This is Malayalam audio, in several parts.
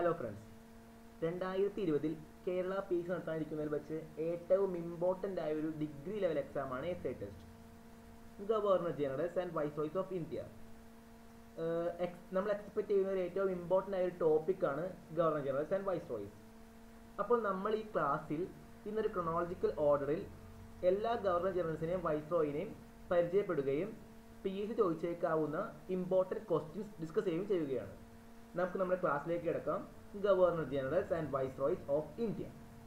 ഹലോ ഫ്രണ്ട്സ് രണ്ടായിരത്തി ഇരുപതിൽ കേരള പി സി നടത്താനിരിക്കുന്നതിൽ വെച്ച് ഏറ്റവും ഇമ്പോർട്ടൻ്റ് ആയ ഒരു ഡിഗ്രി ലെവൽ എക്സാമാണ് S I test governor generals and viceroys of India നമ്മൾ എക്സ്പെക്ട് ചെയ്യുന്ന ഒരു ഏറ്റവും ഇമ്പോർട്ടൻ്റ് ആയ ഒരു ടോപ്പിക്കാണ് ഗവർണർ ജനറൽസ് ആൻഡ് വൈസ്രോയ്സ് അപ്പോൾ നമ്മൾ ഈ ക്ലാസ്സിൽ ഇന്നൊരു ക്രൊണോളജിക്കൽ ഓർഡറിൽ എല്ലാ ഗവർണർ ജനറൽസിനെയും വൈസ്രോയിനെയും പരിചയപ്പെടുകയും പി എസ് സി ചോദിച്ചേക്കാവുന്ന ഇമ്പോർട്ടൻറ്റ് ക്വസ്റ്റ്യൻസ് ഡിസ്കസ് ചെയ്യുകയും ചെയ്യുകയാണ് നമുക്ക് നമ്മുടെ ക്ലാസ്സിലേക്ക് കിടക്കാം governor generals and viceroys of India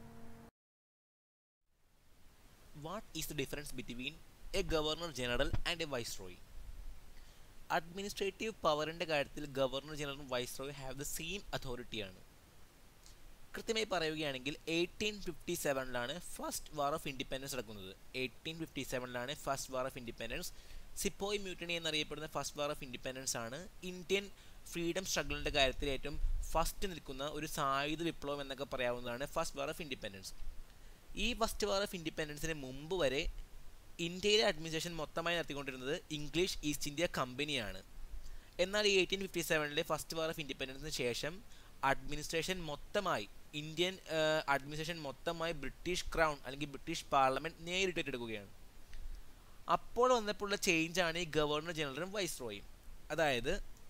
What is the difference between a Governor General and a Viceroy? Administrative പവറിൻ്റെ കാര്യത്തിൽ ഗവർണർ ജനറലും വൈസ്രോയും ഹാവ് ദ സെയിം അതോറിറ്റിയാണ് കൃത്യമായി പറയുകയാണെങ്കിൽ എയ്റ്റീൻ ഫിഫ്റ്റി സെവനിലാണ് ഫസ്റ്റ് വാർ ഓഫ് ഇൻഡിപെൻഡൻസ് നടക്കുന്നത് എയ്റ്റീൻ ഫിഫ്റ്റി സെവനിലാണ് first war of independence sepoy mutiny എന്നറിയപ്പെടുന്ന ഫസ്റ്റ് വാർ ഓഫ് ഇൻഡിപെൻഡൻസ് ആണ് ഇന്ത്യൻ ഫ്രീഡം സ്ട്രഗിളിൻ്റെ കാര്യത്തിൽ ഏറ്റവും ഫസ്റ്റ് നിൽക്കുന്ന ഒരു സായുധ വിപ്ലവം എന്നൊക്കെ പറയാവുന്നതാണ് ഫസ്റ്റ് വാർ ഓഫ് ഇൻഡിപെൻഡൻസ് ഈ ഫസ്റ്റ് വാർ ഓഫ് ഇൻഡിപെൻഡൻസിന് മുമ്പ് വരെ ഇന്ത്യയിലെ അഡ്മിനിസ്ട്രേഷൻ മൊത്തമായി നടത്തിക്കൊണ്ടിരുന്നത് ഇംഗ്ലീഷ് ഈസ്റ്റ് ഇന്ത്യ കമ്പനിയാണ് എന്നാൽ ഈ എയ്റ്റീൻ ഫിഫ്റ്റി സെവനിലെ ഫസ്റ്റ് വാർ ഓഫ് ഇൻഡിപെൻഡൻസിന് ശേഷം അഡ്മിനിസ്ട്രേഷൻ മൊത്തമായി ഇന്ത്യൻ അഡ്മിനിസ്ട്രേഷൻ മൊത്തമായി ബ്രിട്ടീഷ് ക്രൗൺ അല്ലെങ്കിൽ ബ്രിട്ടീഷ് പാർലമെൻറ്റ് നേരിട്ട് ഏറ്റെടുക്കുകയാണ് അപ്പോൾ വന്നപ്പോഴുള്ള ചേഞ്ചാണ് ഈ ഗവർണർ ജനറലും വൈസ്രോയും അതായത്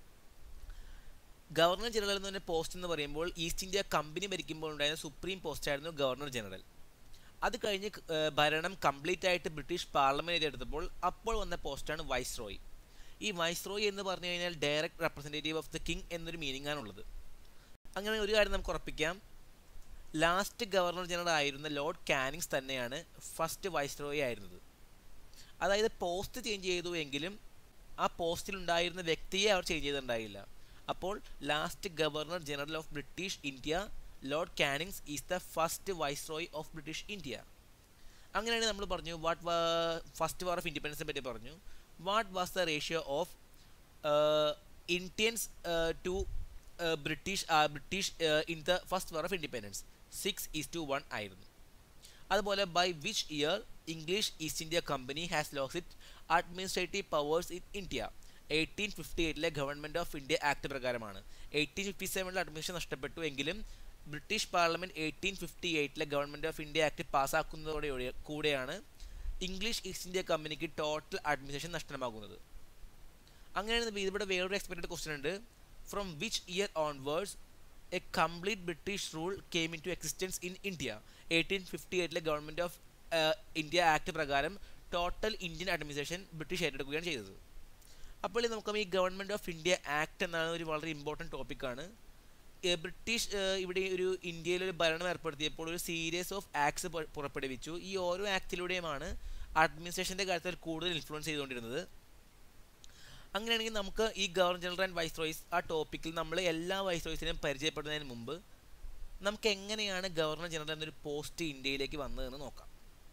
ഗവർണർ ജനറൽ എന്ന് പറഞ്ഞ പോസ്റ്റ് എന്ന് പറയുമ്പോൾ ഈസ്റ്റ് ഇന്ത്യ കമ്പനി ഭരിക്കുമ്പോൾ ഉണ്ടായിരുന്ന സുപ്രീം പോസ്റ്റായിരുന്നു ഗവർണർ ജനറൽ അത് കഴിഞ്ഞ് ഭരണം കംപ്ലീറ്റ് ആയിട്ട് ബ്രിട്ടീഷ് പാർലമെൻറ്റ് ഏറ്റെടുത്തപ്പോൾ അപ്പോൾ വന്ന പോസ്റ്റാണ് വൈസ്രോയ് ഈ വൈസ്രോയ് എന്ന് പറഞ്ഞു കഴിഞ്ഞാൽ direct representative of the king എന്നൊരു മീനിങ് ആണുള്ളത് അങ്ങനെ ഒരു കാര്യം നമുക്ക് ഉറപ്പിക്കാം ലാസ്റ്റ് ഗവർണർ ജനറൽ ആയിരുന്ന ലോർഡ് കാനിങ്സ് തന്നെയാണ് ഫസ്റ്റ് വൈസ്രോയ് ആയിരുന്നത് അതായത് പോസ്റ്റ് ചേഞ്ച് ചെയ്തു എങ്കിലും ആ പോസ്റ്റിൽ ഉണ്ടായിരുന്ന വ്യക്തിയെ അവർ ചേഞ്ച് ചെയ്തിട്ടുണ്ടായില്ല അപ്പോൾ last governor general of British India Lord Cannings is the first viceroy of British India അങ്ങനെയാണ് നമ്മൾ പറഞ്ഞു വാട്ട് ഫസ്റ്റ് വാർ ഓഫ് ഇൻഡിപെൻഡൻസിനെ പറ്റി പറഞ്ഞു what was the ratio of Indians to British British in the first war of independence six is to one ആയിരുന്നു അതുപോലെ by which year English East India company has lose it administrative powers in India eighteen fifty എയ്റ്റിലെ ഗവൺമെൻറ് ഓഫ് ഇന്ത്യ ആക്ട് പ്രകാരമാണ് എയ്റ്റീൻ ഫിഫ്റ്റി സെവനിൽ അഡ്മിനിസ്ട്രേഷൻ നഷ്ടപ്പെട്ടു എങ്കിലും ബ്രിട്ടീഷ് പാർലമെൻറ്റ് എയ്റ്റീൻ ഫിഫ്റ്റി എയ്റ്റിലെ ഗവൺമെൻറ് ഓഫ് ഇന്ത്യ ആക്ട് പാസ്സാക്കുന്നതോടെ കൂടെയാണ് ഇംഗ്ലീഷ് ഈസ്റ്റ് ഇന്ത്യ കമ്പനിക്ക് ടോട്ടൽ അഡ്മിനിസ്ട്രേഷൻ നഷ്ടമാകുന്നത് അങ്ങനെയാണ് ഇവിടെ വേറൊരു എക്സ്പെക്റ്റഡ് ക്വസ്റ്റ്യൻ ഉണ്ട് from which year onwards a complete British rule came in into existence in India eighteen fifty എയ്റ്റിലെ ഗവൺമെൻറ് ഓഫ് ഇന്ത്യ ആക്ട് പ്രകാരം ടോട്ടൽ ഇന്ത്യൻ അഡ്മിനിസ്ട്രേഷൻ ബ്രിട്ടീഷ് ഏറ്റെടുക്കുകയാണ് ചെയ്തത് അപ്പോൾ നമുക്ക് ഈ ഗവൺമെൻറ് ഓഫ് ഇന്ത്യ ആക്ട് എന്നാണ് ഒരു വളരെ ഇമ്പോർട്ടൻറ്റ് ടോപ്പിക്കാണ് ബ്രിട്ടീഷ് ഇവിടെ ഒരു ഇന്ത്യയിൽ ഒരു ഭരണം ഏർപ്പെടുത്തിയപ്പോൾ ഒരു സീരീസ് ഓഫ് ആക്ട്സ് പുറപ്പെടുവിച്ചു ഈ ഓരോ ആക്ടിലൂടെയുമാണ് അഡ്മിനിസ്ട്രേഷൻ്റെ കാര്യത്തിൽ കൂടുതൽ ഇൻഫ്ലുവൻസ് ചെയ്തുകൊണ്ടിരുന്നത് അങ്ങനെയാണെങ്കിൽ നമുക്ക് ഈ ഗവർണർ ജനറൽ ആൻഡ് വൈസ്രോയ്സ് ആ ടോപ്പിക്കിൽ നമ്മൾ എല്ലാ വൈസ്രോയ്സിനെയും പരിചയപ്പെടുന്നതിന് മുമ്പ് നമുക്ക് എങ്ങനെയാണ് ഗവർണർ ജനറൽ എന്നൊരു പോസ്റ്റ് ഇന്ത്യയിലേക്ക് വന്നതെന്ന് നോക്കാം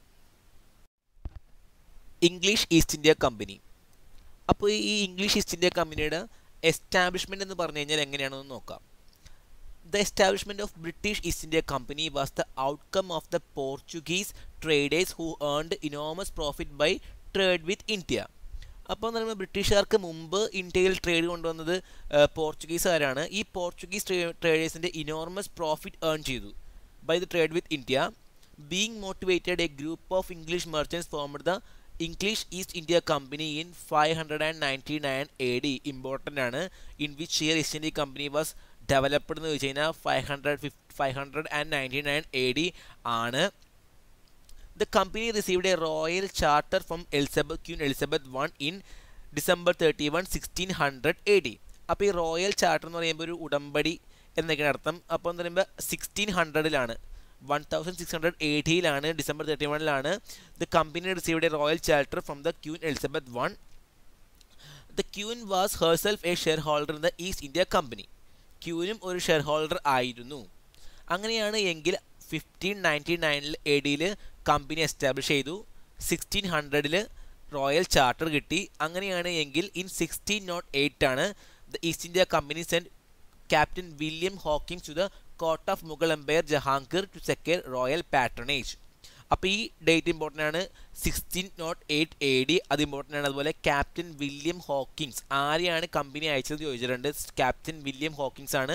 ഇംഗ്ലീഷ് ഈസ്റ്റ് ഇന്ത്യ കമ്പനി അപ്പോൾ ഈ ഇംഗ്ലീഷ് ഈസ്റ്റ് ഇന്ത്യ കമ്പനിയുടെ എസ്റ്റാബ്ലിഷ്മെൻറ്റ് എന്ന് പറഞ്ഞു കഴിഞ്ഞാൽ എങ്ങനെയാണെന്ന് നോക്കാം the establishment of British East India company was the outcome of the Portuguese traders who earned enormous profit by trade with India അപ്പോൾ എന്ന് പറയുമ്പോൾ ബ്രിട്ടീഷുകാർക്ക് മുമ്പ് ഇന്ത്യയിൽ ട്രേഡ് കൊണ്ടുവന്നത് പോർച്ചുഗീസുകാരാണ് ഈ പോർച്ചുഗീസ് ട്രേഡേഴ്സിൻ്റെ ഇനോർമസ് പ്രോഫിറ്റ് ഏൺ ചെയ്തു by the trade with India being motivated a group of English merchants formed the English East India company in five hundred and ninety nine A D important ആണ് in which year East India company was developed എന്ന് വെച്ച് കഴിഞ്ഞാൽ five hundred fifty five hundred and ninety nine A D ആണ് the company received a royal charter from Elizabeth queen Elizabeth one in December thirty one sixteen hundred A D അപ്പോൾ ഈ റോയൽ ചാർട്ടർ എന്ന് പറയുമ്പോൾ ഒരു ഉടമ്പടി എന്നൊക്കെയാണ് അർത്ഥം അപ്പോൾ എന്ന് പറയുമ്പോൾ സിക്സ്റ്റീൻ ഹൺഡ്രഡിലാണ് വൺ തൗസൻഡ് സിക്സ് ഹൺഡ്രഡ് എയ്റ്റിയിലാണ് ഡിസംബർ തേർട്ടി വണ്ണിലാണ് the company received a royal charter from the queen Elizabeth one the queen was herself a share holder in the East India Company ക്യൂനും ഒരു ഷെയർ ഹോൾഡർ ആയിരുന്നു അങ്ങനെയാണ് എങ്കിൽ ഫിഫ്റ്റീൻ നയൻറ്റി നയനിൽ എ ഡിയിൽ കമ്പനി എസ്റ്റാബ്ലിഷ് ചെയ്തു സിക്സ്റ്റീൻ ഹൺഡ്രഡിൽ റോയൽ ചാർട്ടർ കിട്ടി അങ്ങനെയാണ് എങ്കിൽ ഇൻ സിക്സ്റ്റീൻ നോട്ട് എയ്റ്റ് ആണ് the East India Company send captain William Hawking to the court of Mughal empire Jahangir to secure royal patronage അപ്പോൾ ഈ ഡേറ്റ് ഇമ്പോർട്ടൻ്റ് ആണ് sixteen nought eight A D അത് ഇമ്പോർട്ടൻ്റ് ആണ് അതുപോലെ ക്യാപ്റ്റൻ വില്യം ഹോക്കിങ്സ് ആരെയാണ് കമ്പനി അയച്ചത് ചോദിച്ചിട്ടുണ്ട് ക്യാപ്റ്റൻ വില്യം ഹോക്കിങ്സ് ആണ്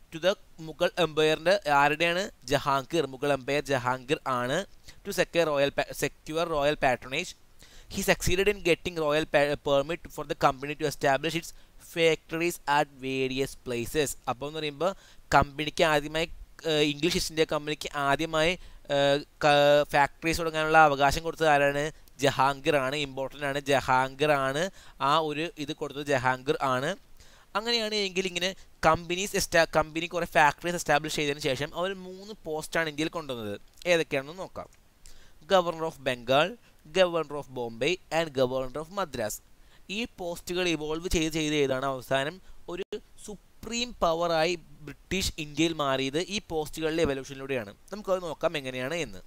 ടു ദ മുഗൾ എംപയറിൻ്റെ ആരുടെയാണ് ജഹാംഗീർ മുഗൾ എംപയർ ജഹാംഗീർ ആണ് to secure royal secure royal patronage he succeeded in getting royal permit for the company to establish its factories at various places അപ്പോൾ എന്ന് പറയുമ്പോൾ കമ്പനിക്ക് ആദ്യമായി ഇംഗ്ലീഷ് ഈസ്റ്റ് ഇന്ത്യ കമ്പനിക്ക് ആദ്യമായി ഫാക്ടറീസ് തുടങ്ങാനുള്ള അവകാശം കൊടുത്തത് ആരാണ് ജഹാംഗീർ ആണ് ഇമ്പോർട്ടൻ്റ് ആണ് ജഹാംഗീർ ആണ് ആ ഒരു ഇത് കൊടുത്തത് ജഹാംഗീർ ആണ് അങ്ങനെയാണ് എങ്കിൽ ഇങ്ങനെ കമ്പനീസ് എസ്റ്റാ കമ്പനി കുറേ ഫാക്ടറീസ് എസ്റ്റാബ്ലിഷ് ചെയ്തതിന് ശേഷം അവർ മൂന്ന് പോസ്റ്റാണ് ഇന്ത്യയിൽ കൊണ്ടുവന്നത് ഏതൊക്കെയാണെന്ന് നോക്കാം governor of Bengal governor of Bombay and governor of Madras ഈ പോസ്റ്റുകൾ ഇവോൾവ് ചെയ്ത് ചെയ്ത് ചെയ്താണ് അവസാനം ഒരു സുപ്രീം പവറായി ബ്രിട്ടീഷ് ഇന്ത്യയിൽ മാറിയത് ഈ പോസ്റ്റുകളുടെ എവല്യൂഷനിലൂടെയാണ് നമുക്കത് നോക്കാം എങ്ങനെയാണ് എന്ന്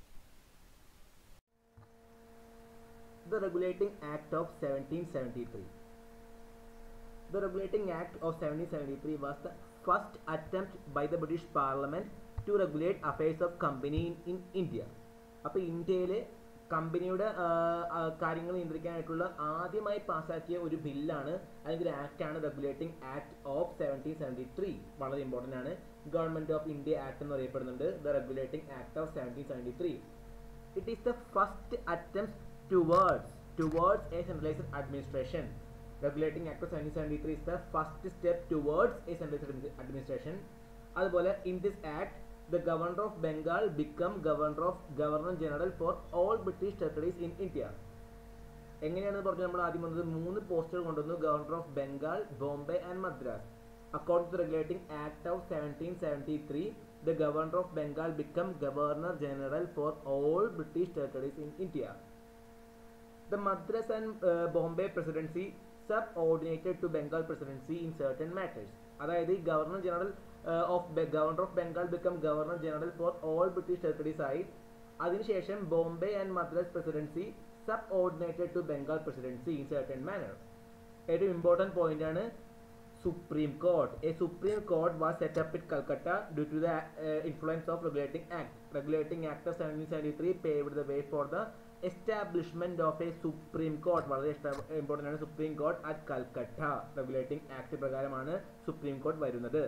The Regulating Act of 1773. The Regulating Act of 1773 was the first attempt by the British Parliament to regulate affairs of company in, in India. അപ്പോൾ ഇന്ത്യയിലെ കമ്പനിയുടെ കാര്യങ്ങൾ നിയന്ത്രിക്കാനായിട്ടുള്ള ആദ്യമായി പാസ്സാക്കിയ ഒരു ബില്ലാണ് അല്ലെങ്കിൽ ഒരു ആക്ട് ആണ് regulating act of seventeen seventy three വളരെ ഇമ്പോർട്ടൻ്റ് ആണ് ഗവൺമെന്റ് ഓഫ് ഇന്ത്യ ആക്ട് എന്ന് അറിയപ്പെടുന്നുണ്ട് the regulating act of seventeen seventy three it is the first attempt towards towards a centralized administration regulating act of 1773 is the first step towards a centralized administration അതുപോലെ in this act the governor of bengal become governor of governor general for all british territories in india എങ്ങനെയാണെന്ന് പറഞ്ഞു നമ്മൾ ആദ്യം വന്നത് മൂന്ന് പോസ്റ്റുകൾ കൊണ്ടുവന്നു governor of Bengal Bombay and Madras according to regulating act of seventeen seventy three the governor of bengal become governor general for all british territories in india the Madras and uh, Bombay presidency subordinated to Bengal presidency in certain matters. അതായത് ഈ governor general of governor of Bengal become governor general for all British territories ആയി അതിനുശേഷം Bombay and Madras presidency subordinated to Bengal presidency in certain manner ഏറ്റവും ഇമ്പോർട്ടൻറ്റ് പോയിന്റ് ആണ് supreme court a supreme court was set up in Calcutta due to the influence of regulating act regulating act of seventeen seventy three paved the way for the establishment of a supreme court വളരെ ഇമ്പോർട്ടൻ്റ് ആണ് supreme court at Calcutta regulating act പ്രകാരമാണ് സുപ്രീം കോർട്ട് വരുന്നത്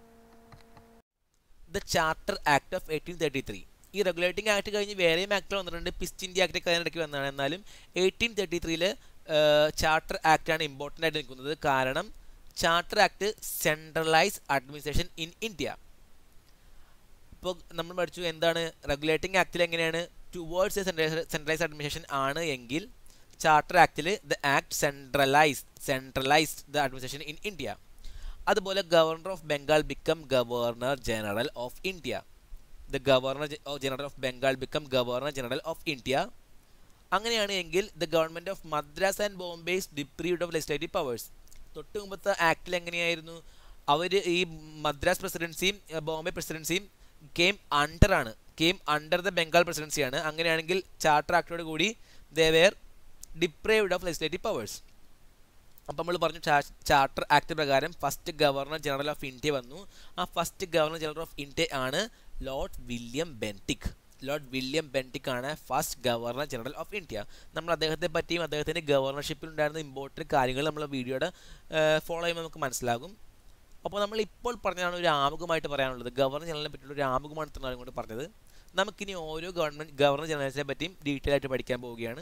the charter act of eighteen thirty three ഈ റെഗുലേറ്റിംഗ് ആക്ട് കഴിഞ്ഞ് വേറെയും ആക്ട് വന്നിട്ടുണ്ട് പിസ്റ്റ് ഇന്ത്യ ആക്ട് ഒക്കെ അതിനിടയ്ക്ക് വന്നതാണ് എന്നാലും എയ്റ്റീൻ തേർട്ടി ത്രീയില് ചാർട്ടർ ആക്ട് ആണ് ഇമ്പോർട്ടൻ്റ് ആയിട്ട് നിൽക്കുന്നത് കാരണം charter act centralise administration in India ഇപ്പോൾ നമ്മൾ പഠിച്ചു എന്താണ് റെഗുലേറ്റിംഗ് ആക്ടിൽ എങ്ങനെയാണ് ടുവേർഡ്സ് എ സെൻട്രലൈസ് അഡ്മിനിസ്ട്രേഷൻ ആണ് എങ്കിൽ ചാർട്ടർ ആക്ടിൽ the act centralise centralised the administration in India അതുപോലെ governor of Bengal become governor general of India the governor general of Bengal become governor general of India അങ്ങനെയാണ് എങ്കിൽ the government of Madras and Bombay's deprived of legislative powers തൊട്ട് മുമ്പത്തെ ആക്ടിൽ എങ്ങനെയായിരുന്നു അവർ ഈ മദ്രാസ് പ്രസിഡൻസിയും ബോംബെ പ്രസിഡൻസിയും കെയിം അണ്ടർ ആണ് കെയിം അണ്ടർ ദ ബംഗാൾ പ്രസിഡൻസിയാണ് അങ്ങനെയാണെങ്കിൽ ചാർട്ടർ ആക്ടോട് കൂടി they were deprived of legislative powers അപ്പോൾ നമ്മൾ പറഞ്ഞു ചാർട്ടർ ആക്ട് പ്രകാരം first governor general of India വന്നു ആ first governor general of India ആണ് Lord William Bentinck Lord William Bentinck ആണ് first governor general of India നമ്മൾ അദ്ദേഹത്തെ പറ്റിയും അദ്ദേഹത്തിൻ്റെ ഗവർണർഷിപ്പിൽ ഉണ്ടായിരുന്ന ഇമ്പോർട്ടൻറ്റ് കാര്യങ്ങൾ നമ്മൾ വീഡിയോയുടെ ഫോളോ ചെയ്യുമ്പോൾ നമുക്ക് മനസ്സിലാകും അപ്പോൾ നമ്മൾ ഇപ്പോൾ പറഞ്ഞതാണ് ഒരു ആമുഖമായിട്ട് പറയാനുള്ളത് ഗവർണർ ജനറലിനെ പറ്റിയുള്ള ഒരു ആമുഖമാണ് ഇത്രയും കൊണ്ട് പറഞ്ഞത് നമുക്കിനി ഓരോ ഗവൺമെൻറ് ഗവർണർ ജനറൽസിനെ പറ്റിയും ഡീറ്റെയിൽ ആയിട്ട് പഠിക്കാൻ പോവുകയാണ്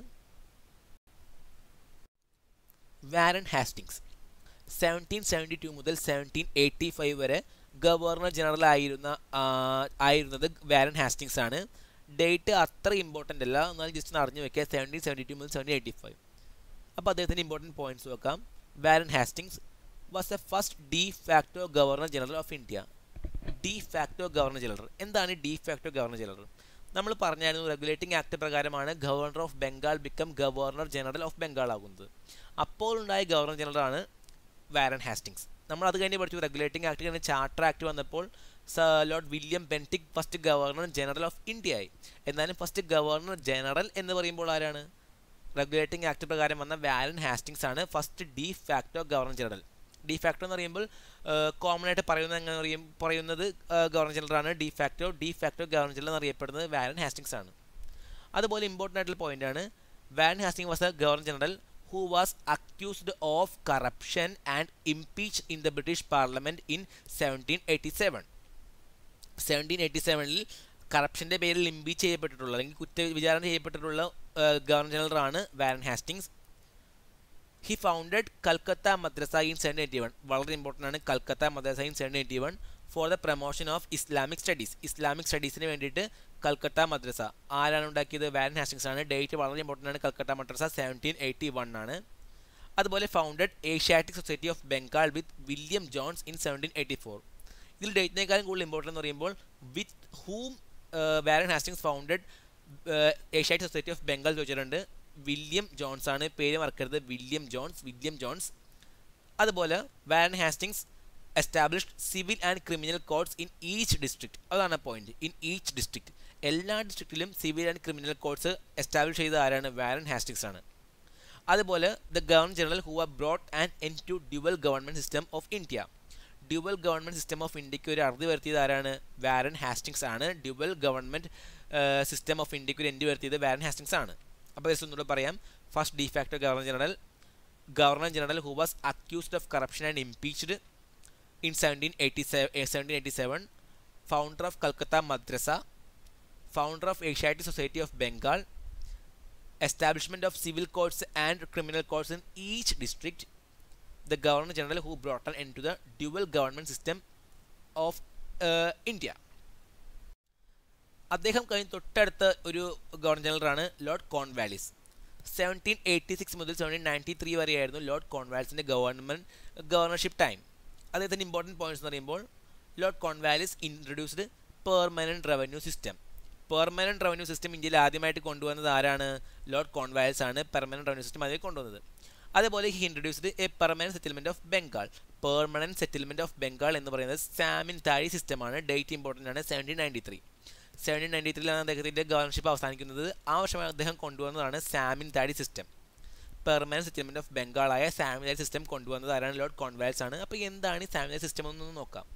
Warren Hastings seventeen seventy two മുതൽ സെവൻറ്റീൻ എയ്റ്റി ഫൈവ് വരെ ഗവർണർ ജനറൽ ആയിരുന്ന ആയിരുന്നത് വാരൻ ഹാസ്റ്റിങ്സ് ആണ് ഡേറ്റ് അത്ര ഇമ്പോർട്ടൻ്റ് അല്ല എന്നാൽ ജസ്റ്റ് ഒന്ന് അറിഞ്ഞു വെക്കുക സെവൻറ്റീൻ സെവൻറ്റി ടു മുതൽ സെവൻറ്റീൻ എയ്റ്റി ഫൈവ് അപ്പോൾ അദ്ദേഹത്തിൻ്റെ ഇമ്പോർട്ടൻറ്റ് പോയിന്റ്സ് നോക്കാം Warren Hastings was a first de facto governor general of India de facto governor general എന്താണ് ഡി ഫാക്ടോ ഗവർണർ ജനറൽ നമ്മൾ പറഞ്ഞായിരുന്നു റെഗുലേറ്റിംഗ് ആക്ട് പ്രകാരമാണ് governor of Bengal become governor general of Bengal ആകുന്നത് അപ്പോൾ ഉണ്ടായ ഗവർണർ ജനറലാണ് വാരൻ ഹാസ്റ്റിങ്സ് നമ്മൾ അത് കഴിഞ്ഞ് പഠിച്ചു റെഗുലേറ്റിംഗ് ആക്ട് കഴിഞ്ഞ് ചാർട്ടർ ആക്ട് വന്നപ്പോൾ Lord William Bentinck first governor general of India ആയി എന്നാലും ഫസ്റ്റ് ഗവർണർ ജനറൽ എന്ന് പറയുമ്പോൾ ആരാണ് റെഗുലേറ്റിംഗ് ആക്ട് പ്രകാരം വന്ന വാരൻ ഹാസ്റ്റിങ്സ് ആണ് first de facto governor general de facto എന്ന് പറയുമ്പോൾ കോമൺ ആയിട്ട് പറയുന്നത് എങ്ങനെ പറയും പറയുന്നത് ഗവർണർ ജനറലാണ് de facto de facto governor general എന്നറിയപ്പെടുന്നത് വാരൻ ഹാസ്റ്റിങ്സ് ആണ് അതുപോലെ ഇമ്പോർട്ടൻ്റ് ആയിട്ടുള്ള പോയിന്റ് ആണ് Warren Hasting was a governor general who was accused of corruption and impeached in the British Parliament in 1787. Seventeen eighty സെവനിൽ കറപ്ഷൻ്റെ പേരിൽ ഇമ്പീച്ച് ചെയ്യപ്പെട്ടിട്ടുള്ള അല്ലെങ്കിൽ കുറ്റ വിചാരണ ചെയ്യപ്പെട്ടിട്ടുള്ള ഗവർണർ ജനറലാണ് Warren Hastings he founded Calcutta Madrasa in seven eighty one വളരെ ഇമ്പോർട്ടൻ്റ് ആണ് Calcutta Madrasa in seven eighty one for the promotion of Islamic studies Islamic സ്റ്റഡീസിന് വേണ്ടിയിട്ട് കൽക്കത്ത മദ്രസ ആരാണ് ഉണ്ടാക്കിയത് വാരൻ ഹാസ്റ്റിങ്സ് ആണ് ഡേറ്റ് വളരെ ഇമ്പോർട്ടൻ്റ് ആണ് Calcutta Madrasa seventeen eighty one ആണ് അതുപോലെ founded Asiatic Society of Bengal with William Jones in seventeen eighty four ഇതിൽ ഡേറ്റിനേക്കാളും കൂടുതൽ ഇമ്പോർട്ടൻ്റ് എന്ന് പറയുമ്പോൾ with whom Warren Hastings founded Asiatic Society of Bengal ചോദിച്ചിട്ടുണ്ട് വില്യം ജോൺസ് ആണ് പേര് മറക്കരുത് വില്യം ജോൺസ് വില്യം ജോൺസ് അതുപോലെ Warren Hastings established civil and criminal codes in each district അതാണ് പോയിന്റ് ഇൻ ഈച്ച് ഡിസ്ട്രിക്ട് എല്ലാ ഡിസ്ട്രിക്റ്റിലും civil and criminal codes establish ചെയ്ത ആരാണ് വാരൻ ഹാസ്റ്റിങ്സ് ആണ് അതുപോലെ the governor general who are brought and end to dual government system of India dual government system of ഇന്ത്യക്ക് ഒരു അറുതി വരുത്തിയത് ആരാണ് വാരൻ ഹാസ്റ്റിങ്സ് ആണ് ഡ്യുവൽ ഗവൺമെൻറ് സിസ്റ്റം ഓഫ് ഇന്ത്യക്ക് ഒരു എൻഡ് വരുത്തിയത് വാരൻ ഹാസ്റ്റിങ്സ് ആണ് അപ്പോൾ ജസ്റ്റ് ഒന്നുകൂടെ പറയാം first de facto governor general governor general who was accused of corruption and impeached in seventeen eighty seventeen eighty seven founder of Calcutta Madrasa founder of Asiatic Society of Bengal establishment of civil codes and criminal codes in each district the Governor General who brought an end to the dual government system of uh, India. അദ്ദേഹം കഴിഞ്ഞ് തൊട്ടടുത്ത ഒരു ഗവർണർ ജനറലാണ് Lord Cornwallis seventeen eighty six മുതൽ സെവൻറ്റീൻ നയൻറ്റി ത്രീ വരെയായിരുന്നു ലോർഡ് കോൺവാലിസിൻ്റെ ഗവൺമെൻറ് ഗവർണർഷിപ്പ് ടൈം അദ്ദേഹത്തിൻ്റെ ഇമ്പോർട്ടൻറ്റ് പോയിന്റ്സ് എന്ന് പറയുമ്പോൾ Lord Cornwallis introduced permanent revenue system permanent revenue system ഇന്ത്യയിൽ ആദ്യമായിട്ട് കൊണ്ടുവന്നത് ആരാണ് ലോർഡ് കോൺവാലിസ് ആണ് പെർമനൻറ്റ് റവന്യൂ സിസ്റ്റം അതിൽ കൊണ്ടുവന്നത് അതേപോലെ he introduced a permanent settlement of Bengal permanent settlement of Bengal എന്ന് പറയുന്നത് സാമിൻ താഴി സിസ്റ്റമാണ് ഡേറ്റ് ഇമ്പോർട്ടൻ്റ് ആണ് seventeen ninety three seventeen ninety ത്രീയിലാണ് അദ്ദേഹത്തിൻ്റെ ഗവർണർഷിപ്പ് അവസാനിക്കുന്നത് ആ വർഷമാണ് അദ്ദേഹം കൊണ്ടുവന്നതാണ് zamindari system permanent settlement of ബംഗാളായ സാമിൻ താഴി സിസ്റ്റം കൊണ്ടുവന്നത് ആരാണ് ലോർഡ് കോൺവാൽസ് ആണ് അപ്പോൾ എന്താണ് ഈ സാമിൻ താഴി സിസ്റ്റം എന്നൊന്ന് നോക്കാം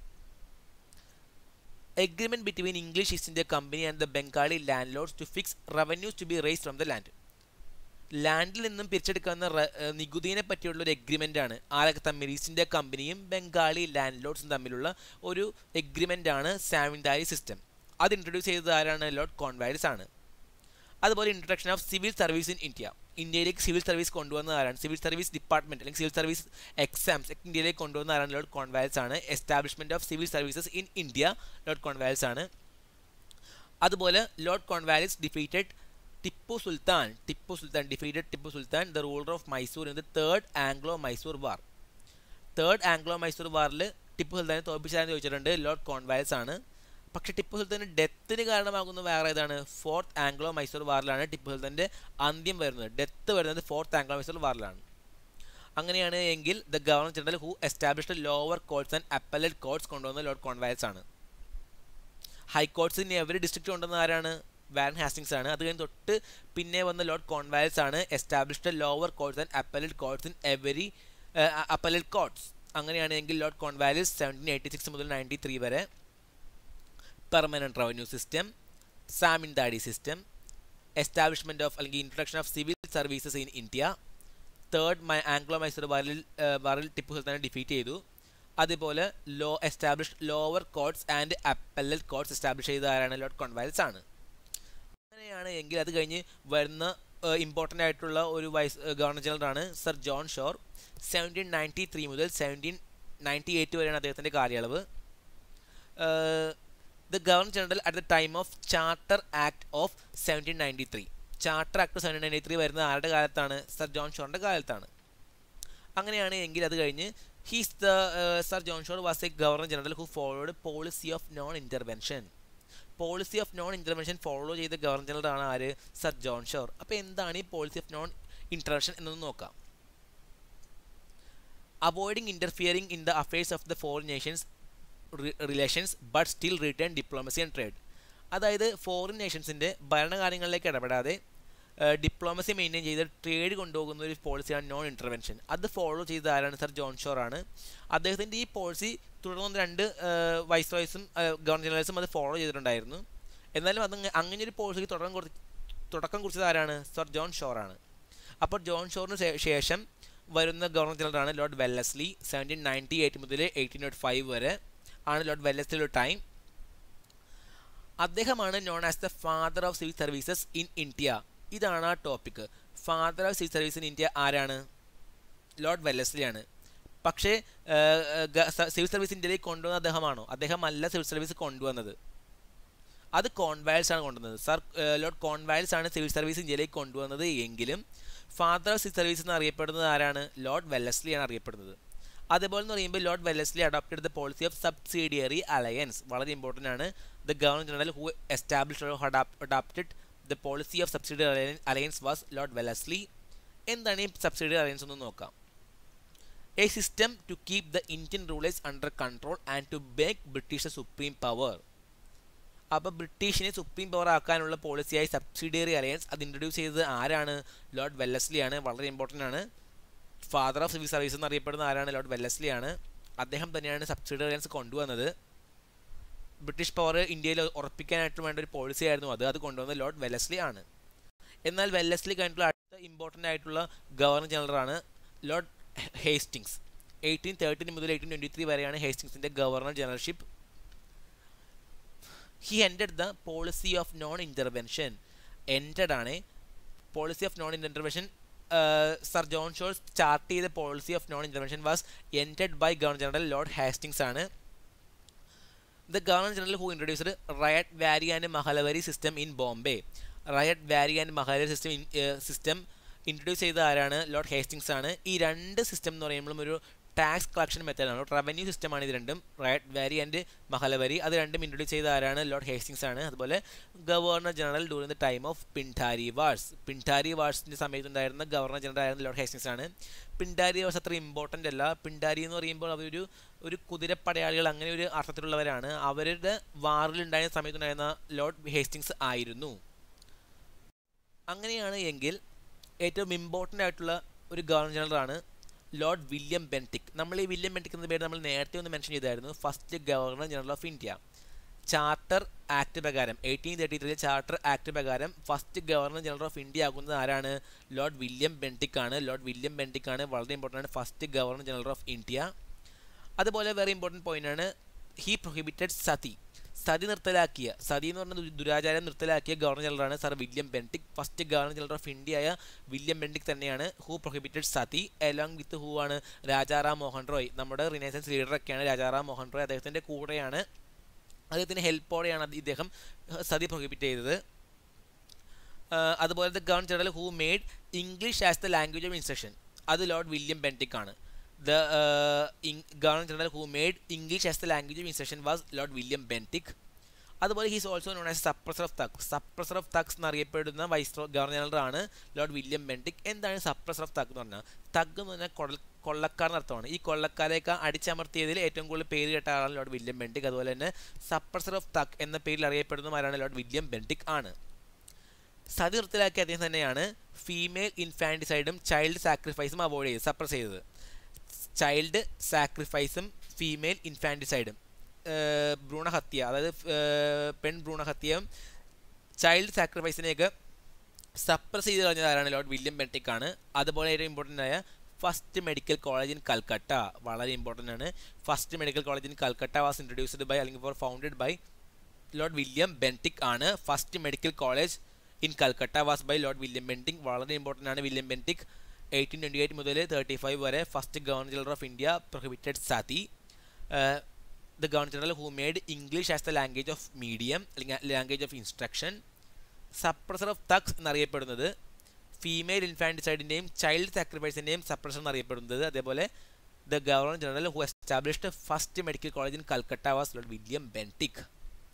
agreement between English East India Company and the Bengali landlords to fix revenues to be raised from the land ലാൻഡിൽ നിന്നും പിരിച്ചെടുക്കാവുന്ന നികുതിയെ പറ്റിയുള്ള ഒരു എഗ്രിമെൻ്റ് ആണ് ആരൊക്കെ തമ്മിൽ ഈസ്റ്റ് ഇന്ത്യ കമ്പനിയും ബംഗാളി ലാൻഡ് ലോഡ്സും തമ്മിലുള്ള ഒരു എഗ്രിമെൻ്റ് ആണ് സാമിൻദാരി സിസ്റ്റം അത് ഇൻട്രൊഡ്യൂസ് ചെയ്തത് ആരാണ് ലോർഡ് കോൺവാലിസ് ആണ് അതുപോലെ introduction of civil service in India ഇന്ത്യയിലേക്ക് സിവിൽ സർവീസ് കൊണ്ടുവന്ന ആരാണ് സിവിൽ സർവീസ് ഡിപ്പാർട്ട്മെൻറ്റ് അല്ലെങ്കിൽ സിവിൽ സർവീസ് എക്സാംസ് ഇന്ത്യയിലേക്ക് കൊണ്ടുവന്ന ആരാണ് ലോർഡ് കോൺവാലിസ് ആണ് establishment of civil services in India Lord Cornwallis ആണ് അതുപോലെ Lord Cornwallis defeated Tipu Sultan Tipu Sultan defeated Tipu Sultan the ruler of Mysore in the third Anglo Mysore war third Anglo Mysore വാറിൽ ടിപ്പു സുൽത്താനെ തോൽപ്പിച്ചാന്ന് ചോദിച്ചിട്ടുണ്ട് ലോർഡ് കോൺവാൽസ് ആണ് പക്ഷേ ടിപ്പു സുൽത്താന് ഡെത്തിന് കാരണമാകുന്ന വേറെ ഏതാണ് ഫോർത്ത് ആംഗ്ലോ മൈസൂർ വാറിലാണ് ടിപ്പു സുൽത്താൻ്റെ അന്ത്യം വരുന്നത് ഡെത്ത് വരുന്നത് ഫോർത്ത് ആംഗ്ലോ മൈസൂർ വാറിലാണ് അങ്ങനെയാണ് എങ്കിൽ the governor general who established lower courts and appellate courts കൊണ്ടുവന്ന ലോർഡ് കോൺവാൽസ് ആണ് ഹൈക്കോർട്സ് ഇനി എവറി ഡിസ്ട്രിക്റ്റ് കൊണ്ടുവന്ന ആരാണ് വാരൻ ഹാസ്റ്റിങ്സ് ആണ് അത് കഴിഞ്ഞ് തൊട്ട് പിന്നെ വന്ന ലോർഡ് കോൺവാൽസ് ആണ് established lower courts and appellate courts in every appellate courts അങ്ങനെയാണെങ്കിൽ Lord Cornwallis seventeen eighty six മുതൽ നയൻറ്റി ത്രീ വരെ permanent revenue system zamindari system establishment of അല്ലെങ്കിൽ introduction of civil services in India third മൈ ആംഗ്ലോ മൈസൂർ വാറിൽ വാറിൽ ടിപ്പു സുൽത്താനെ ഡിഫീറ്റ് ചെയ്തു അതുപോലെ ലോ establish lower courts and appellate courts establish ചെയ്ത ആരാണ് ലോർഡ് കോൺവാൽസ് ആണ് അങ്ങനെയാണ് എങ്കിൽ അത് കഴിഞ്ഞ് വരുന്ന ഇമ്പോർട്ടൻ്റ് ആയിട്ടുള്ള ഒരു വൈസ് ഗവർണർ ജനറൽ ആണ് Sir John Shore seventeen ninety three മുതൽ സെവൻറ്റീൻ നയൻറ്റി എയ്റ്റ് വരെയാണ് അദ്ദേഹത്തിൻ്റെ കാലയളവ് the governor general at the time of charter act of seventeen ninety three charter act seventeen ninety three വരുന്നത് ആരുടെ കാലത്താണ് സർ ജോൺ ഷോറിൻ്റെ കാലത്താണ് അങ്ങനെയാണ് എങ്കിൽ അത് കഴിഞ്ഞ് he's the Sir John Shore was a governor general who followed policy of non intervention policy of non intervention follow ചെയ്ത ഗവർണർ ജനറലാണ് ആര് സർ ജോൺ ഷോർ അപ്പോൾ എന്താണ് ഈ പോളിസി ഓഫ് നോൺ ഇൻ്റർവെൻഷൻ എന്നൊന്ന് നോക്കാം avoiding interfering in the affairs of the foreign nations relations but still return diplomacy and trade അതായത് ഫോറിൻ നേഷൻസിൻ്റെ ഭരണകാര്യങ്ങളിലേക്ക് ഇടപെടാതെ ഡിപ്ലോമസി മെയിൻറ്റെയിൻ ചെയ്ത് ട്രേഡ് കൊണ്ടുപോകുന്ന ഒരു പോളിസിയാണ് നോൺ ഇൻ്റർവെൻഷൻ അത് ഫോളോ ചെയ്ത ആരാണ് സർ ജോൺ ഷോർ ആണ് അദ്ദേഹത്തിൻ്റെ ഈ പോളിസി തുടർന്ന് രണ്ട് വൈസ് റോയ്സും ഗവർണർ ജനറൽസും അത് ഫോളോ ചെയ്തിട്ടുണ്ടായിരുന്നു എന്നാലും അത് അങ്ങനെ ഒരു പോളിസിക്ക് തുടക്കം കൊടുത്ത് തുടക്കം കുറിച്ചത് ആരാണ് സർ ജോൺ ഷോർ ആണ് അപ്പോൾ ജോൺ ഷോറിന് ശേഷം വരുന്ന ഗവർണർ ജനറലാണ് lord Wellesley seventeen ninety eight മുതൽ എയ്റ്റീൻ നോട്ട് ഫൈവ് വരെ ആണ് ലോർഡ് വെല്ലസ്ലിയുടെ ടൈം അദ്ദേഹമാണ് known as the father of civil services in India ഇതാണ് ആ topic father of civil service in India ആരാണ് ലോർഡ് വെല്ലസ്ലിയാണ് പക്ഷേ സിവിൽ സർവീസ് ഇന്ത്യയിലേക്ക് കൊണ്ടുവന്ന അദ്ദേഹമാണോ അദ്ദേഹമല്ല സിവിൽ സർവീസ് കൊണ്ടുവന്നത് അത് കോൺവാൽസ് ആണ് കൊണ്ടുവന്നത് സർ ലോർഡ് കോൺവാൽസ് ആണ് സിവിൽ സർവീസ് ഇന്ത്യയിലേക്ക് കൊണ്ടുവന്നത് എങ്കിലും ഫാദർ ഓഫ് സിവിൽ സർവീസ് എന്ന് അറിയപ്പെടുന്നത് ആരാണ് ലോർഡ് വെല്ലസ്ലി ആണ് അറിയപ്പെടുന്നത് അതേപോലെ എന്ന് പറയുമ്പോൾ ലോർഡ് വെല്ലസ്ലി അഡോപ്റ്റ് ചെയ്ത പോളിസി ഓഫ് സബ്സിഡിയറി അലയൻസ് വളരെ ഇമ്പോർട്ടൻ്റ് ആണ് the governor general who establish adopted the policy of subsidiary alliance was lord Wellesley എന്താണ് ഈ സബ്സിഡിയറി അലയൻസ് എന്ന് നോക്കാം a system to keep the Indian rulers under control and to back British supreme power അപ്പോൾ ബ്രിട്ടീഷിനെ സുപ്രീം പവർ ആക്കാനുള്ള പോളിസിയായി സബ്സിഡിയറി അലയൻസ് അത് ഇൻട്രൊഡ്യൂസ് ചെയ്തത് ആരാണ് ലോർഡ് വെല്ലസ്ലി ആണ് വളരെ ഇമ്പോർട്ടൻ്റ് ആണ് ഫാദർ ഓഫ് സിവിൽ സർവീസ് എന്നറിയപ്പെടുന്ന ആരാണ് ലോർഡ് വെല്ലസ്ലി ആണ് അദ്ദേഹം തന്നെയാണ് സബ്സിഡിയറി അലയൻസ് കൊണ്ടുവന്നത് ബ്രിട്ടീഷ് പവർ ഇന്ത്യയിൽ ഉറപ്പിക്കാനായിട്ട് വേണ്ട ഒരു പോളിസി ആയിരുന്നു അത് അത് കൊണ്ടുവന്നത് ലോർഡ് വെല്ലസ്ലി ആണ് എന്നാൽ വെല്ലസ്ലി കഴിഞ്ഞിട്ടുള്ള അടുത്ത ഇമ്പോർട്ടൻ്റ് ആയിട്ടുള്ള ഗവർണർ ജനറലാണ് ലോർഡ് ഹേസ്റ്റിങ്സ് എയ്റ്റീൻ തേർട്ടീൻ മുതൽ എയ്റ്റീൻ ട്വൻറ്റി ത്രീ വരെയാണ് ഹേസ്റ്റിങ്സിൻ്റെ governor generalship he ended the policy of non intervention ended ആണ് policy of non intervention sir John Shore's chart ചെയ്ത policy of non intervention was ended by governor general lord Hastings ആണ് the governor general who introduced ryotwari and Mahalwari system in Bombay ryotwari and Mahalwari system system introduce ചെയ്ത ആരാണ് ലോർഡ് ഹേസ്റ്റിങ്സ് ആണ് ഈ രണ്ട് സിസ്റ്റം എന്ന് പറയുമ്പോഴും ഒരു ടാക്സ് കളക്ഷൻ മെത്തേഡാണ് റവന്യൂ സിസ്റ്റമാണ് ഇത് രണ്ടും റയറ്റ് വാരി ആൻഡ് മഹലവരി അത് രണ്ടും ഇൻട്രൊഡ്യൂസ് ചെയ്ത ആരാണ് ലോർഡ് ഹേസ്റ്റിങ്സ് ആണ് അതുപോലെ governor general during the time of Pindari wars Pindari വാർസിൻ്റെ സമയത്തുണ്ടായിരുന്ന ഗവർണർ ജനറൽ ആയിരുന്ന ലോർഡ് ഹേസ്റ്റിങ്സ് ആണ് പിൻഡാരി വാർസ് അത്ര ഇമ്പോർട്ടൻ്റ് അല്ല പിൻഡാരി എന്ന് പറയുമ്പോൾ അവരൊരു ഒരു കുതിരപ്പടയാളികൾ അങ്ങനെ ഒരു അർത്ഥത്തിലുള്ളവരാണ് അവരുടെ വാറിലുണ്ടായിരുന്ന സമയത്തുണ്ടായിരുന്ന ലോർഡ് ഹേസ്റ്റിങ്സ് ആയിരുന്നു അങ്ങനെയാണ് എങ്കിൽ ഏറ്റവും ഇമ്പോർട്ടൻ്റ് ആയിട്ടുള്ള ഒരു ഗവർണർ ജനറലാണ് ലോർഡ് വില്യം ബെൻറ്റിക് നമ്മൾ ഈ വില്യം ബെൻറ്റിക് എന്ന പേര് നമ്മൾ നേരത്തെ ഒന്ന് മെൻഷൻ ചെയ്തായിരുന്നു first governor general of India charter act പ്രകാരം എയ്റ്റീൻ തേർട്ടി ത്രീയിലെ ചാർട്ടർ ആക്ട് പ്രകാരം first governor general of India ആകുന്നത് ആരാണ് ലോർഡ് വില്യം ബെൻറ്റിക് ആണ് ലോർഡ് വില്യം ബെൻറ്റിക് ആണ് വളരെ ഇമ്പോർട്ടൻ്റ് ആണ് first governor general of India അതുപോലെ വെറി ഇമ്പോർട്ടൻറ്റ് പോയിന്റ് ആണ് ഹി പ്രൊഹിബിറ്റഡ് സതി സതി നിർത്തലാക്കിയ സതി എന്ന് പറഞ്ഞ ദുരാചാരം നിർത്തലാക്കിയ ഗവർണർ ജനറലാണ് sir William Bentinck first governor general of India ആയ വില്യം ബെൻറ്റിക് തന്നെയാണ് who prohibited sati along with who ആണ് രാജാറാം മോഹൻ റോയ് നമ്മുടെ റിനൈസൻസ് ലീഡറൊക്കെയാണ് രാജാറാം മോഹൻ റോയ് അദ്ദേഹത്തിൻ്റെ കൂടെയാണ് അദ്ദേഹത്തിൻ്റെ ഹെൽപ്പോടെയാണ് ഇദ്ദേഹം സതി പ്രൊഹിബിറ്റ് ചെയ്തത് അതുപോലെ the governor general who made English as the language of instruction അത് ലോർഡ് വില്യം ബെൻറ്റിക് ആണ് the uh, Governor General who made English as the language of instruction was Lord William Bentinck. അതുപോലെ he's also known as suppressor of thugs suppressor of thugs എന്നറിയപ്പെടുന്ന വൈസ് ഗവർണർ ജനറൽ ആണ് ലോർഡ് വില്യം ബെൻറ്റിക് എന്താണ് സപ്രസർ ഓഫ് തഗ് എന്ന് പറഞ്ഞാൽ തഗ് എന്ന് പറഞ്ഞാൽ കൊള്ള കൊള്ളക്കാരൻ അർത്ഥമാണ് ഈ കൊള്ളക്കാരെയൊക്കെ അടിച്ചമർത്തിയതിൽ ഏറ്റവും കൂടുതൽ പേര് കേട്ട ആളാണ് ലോർഡ് വില്യം ബെൻറ്റിക് അതുപോലെ തന്നെ സപ്രസർ ഓഫ് തഗ് എന്ന പേരിൽ അറിയപ്പെടുന്നവരാണ് ലോർഡ് വില്യം ബെൻറ്റിക് ആണ് സതി നിർത്തലാക്കിയ അദ്ദേഹം തന്നെയാണ് ഫീമെയിൽ ഇൻഫാൻറ്റിസൈഡും ചൈൽഡ് സാക്രിഫൈസും അവോയ്ഡ് ചെയ്ത് സപ്രസ് ചെയ്തത് ചൈൽഡ് സാക്രിഫൈസും ഫീമെയിൽ ഇൻഫാൻറ്റിസൈഡും ഭ്രൂണഹത്യ അതായത് പെൺ ഭ്രൂണഹത്യയും ചൈൽഡ് സാക്രിഫൈസിനെയൊക്കെ സപ്രസ് ചെയ്ത് കളഞ്ഞത് ആരാണ് ലോർഡ് വില്യം ബെൻറ്റിക് ആണ് അതുപോലെ ഏറ്റവും ഇമ്പോർട്ടൻ്റ് ആയ first medical college in Calcutta വളരെ ഇമ്പോർട്ടൻ്റ് ആണ് first medical college in Calcutta was introduced by അല്ലെങ്കിൽ for founded by lord William Bentinck ആണ് first medical college in Calcutta was by lord William Bentinck വളരെ ഇമ്പോർട്ടൻ്റ് ആണ് William Bentinck eighteen twenty eight മുതൽ തേർട്ടി ഫൈവ് വരെ first governor general of India prohibited sati the governor general who made English as the language of medium അല്ലെങ്കിൽ language of instruction suppressor of thugs എന്നറിയപ്പെടുന്നത് ഫീമെയിൽ ഇൻഫാൻറ്റിസൈഡിൻ്റെയും ചൈൽഡ് സാക്രിഫൈസിൻ്റെയും സപ്രസർ എന്നറിയപ്പെടുന്നത് അതേപോലെ the governor general who established first medical college in Calcutta was lord William Bentinck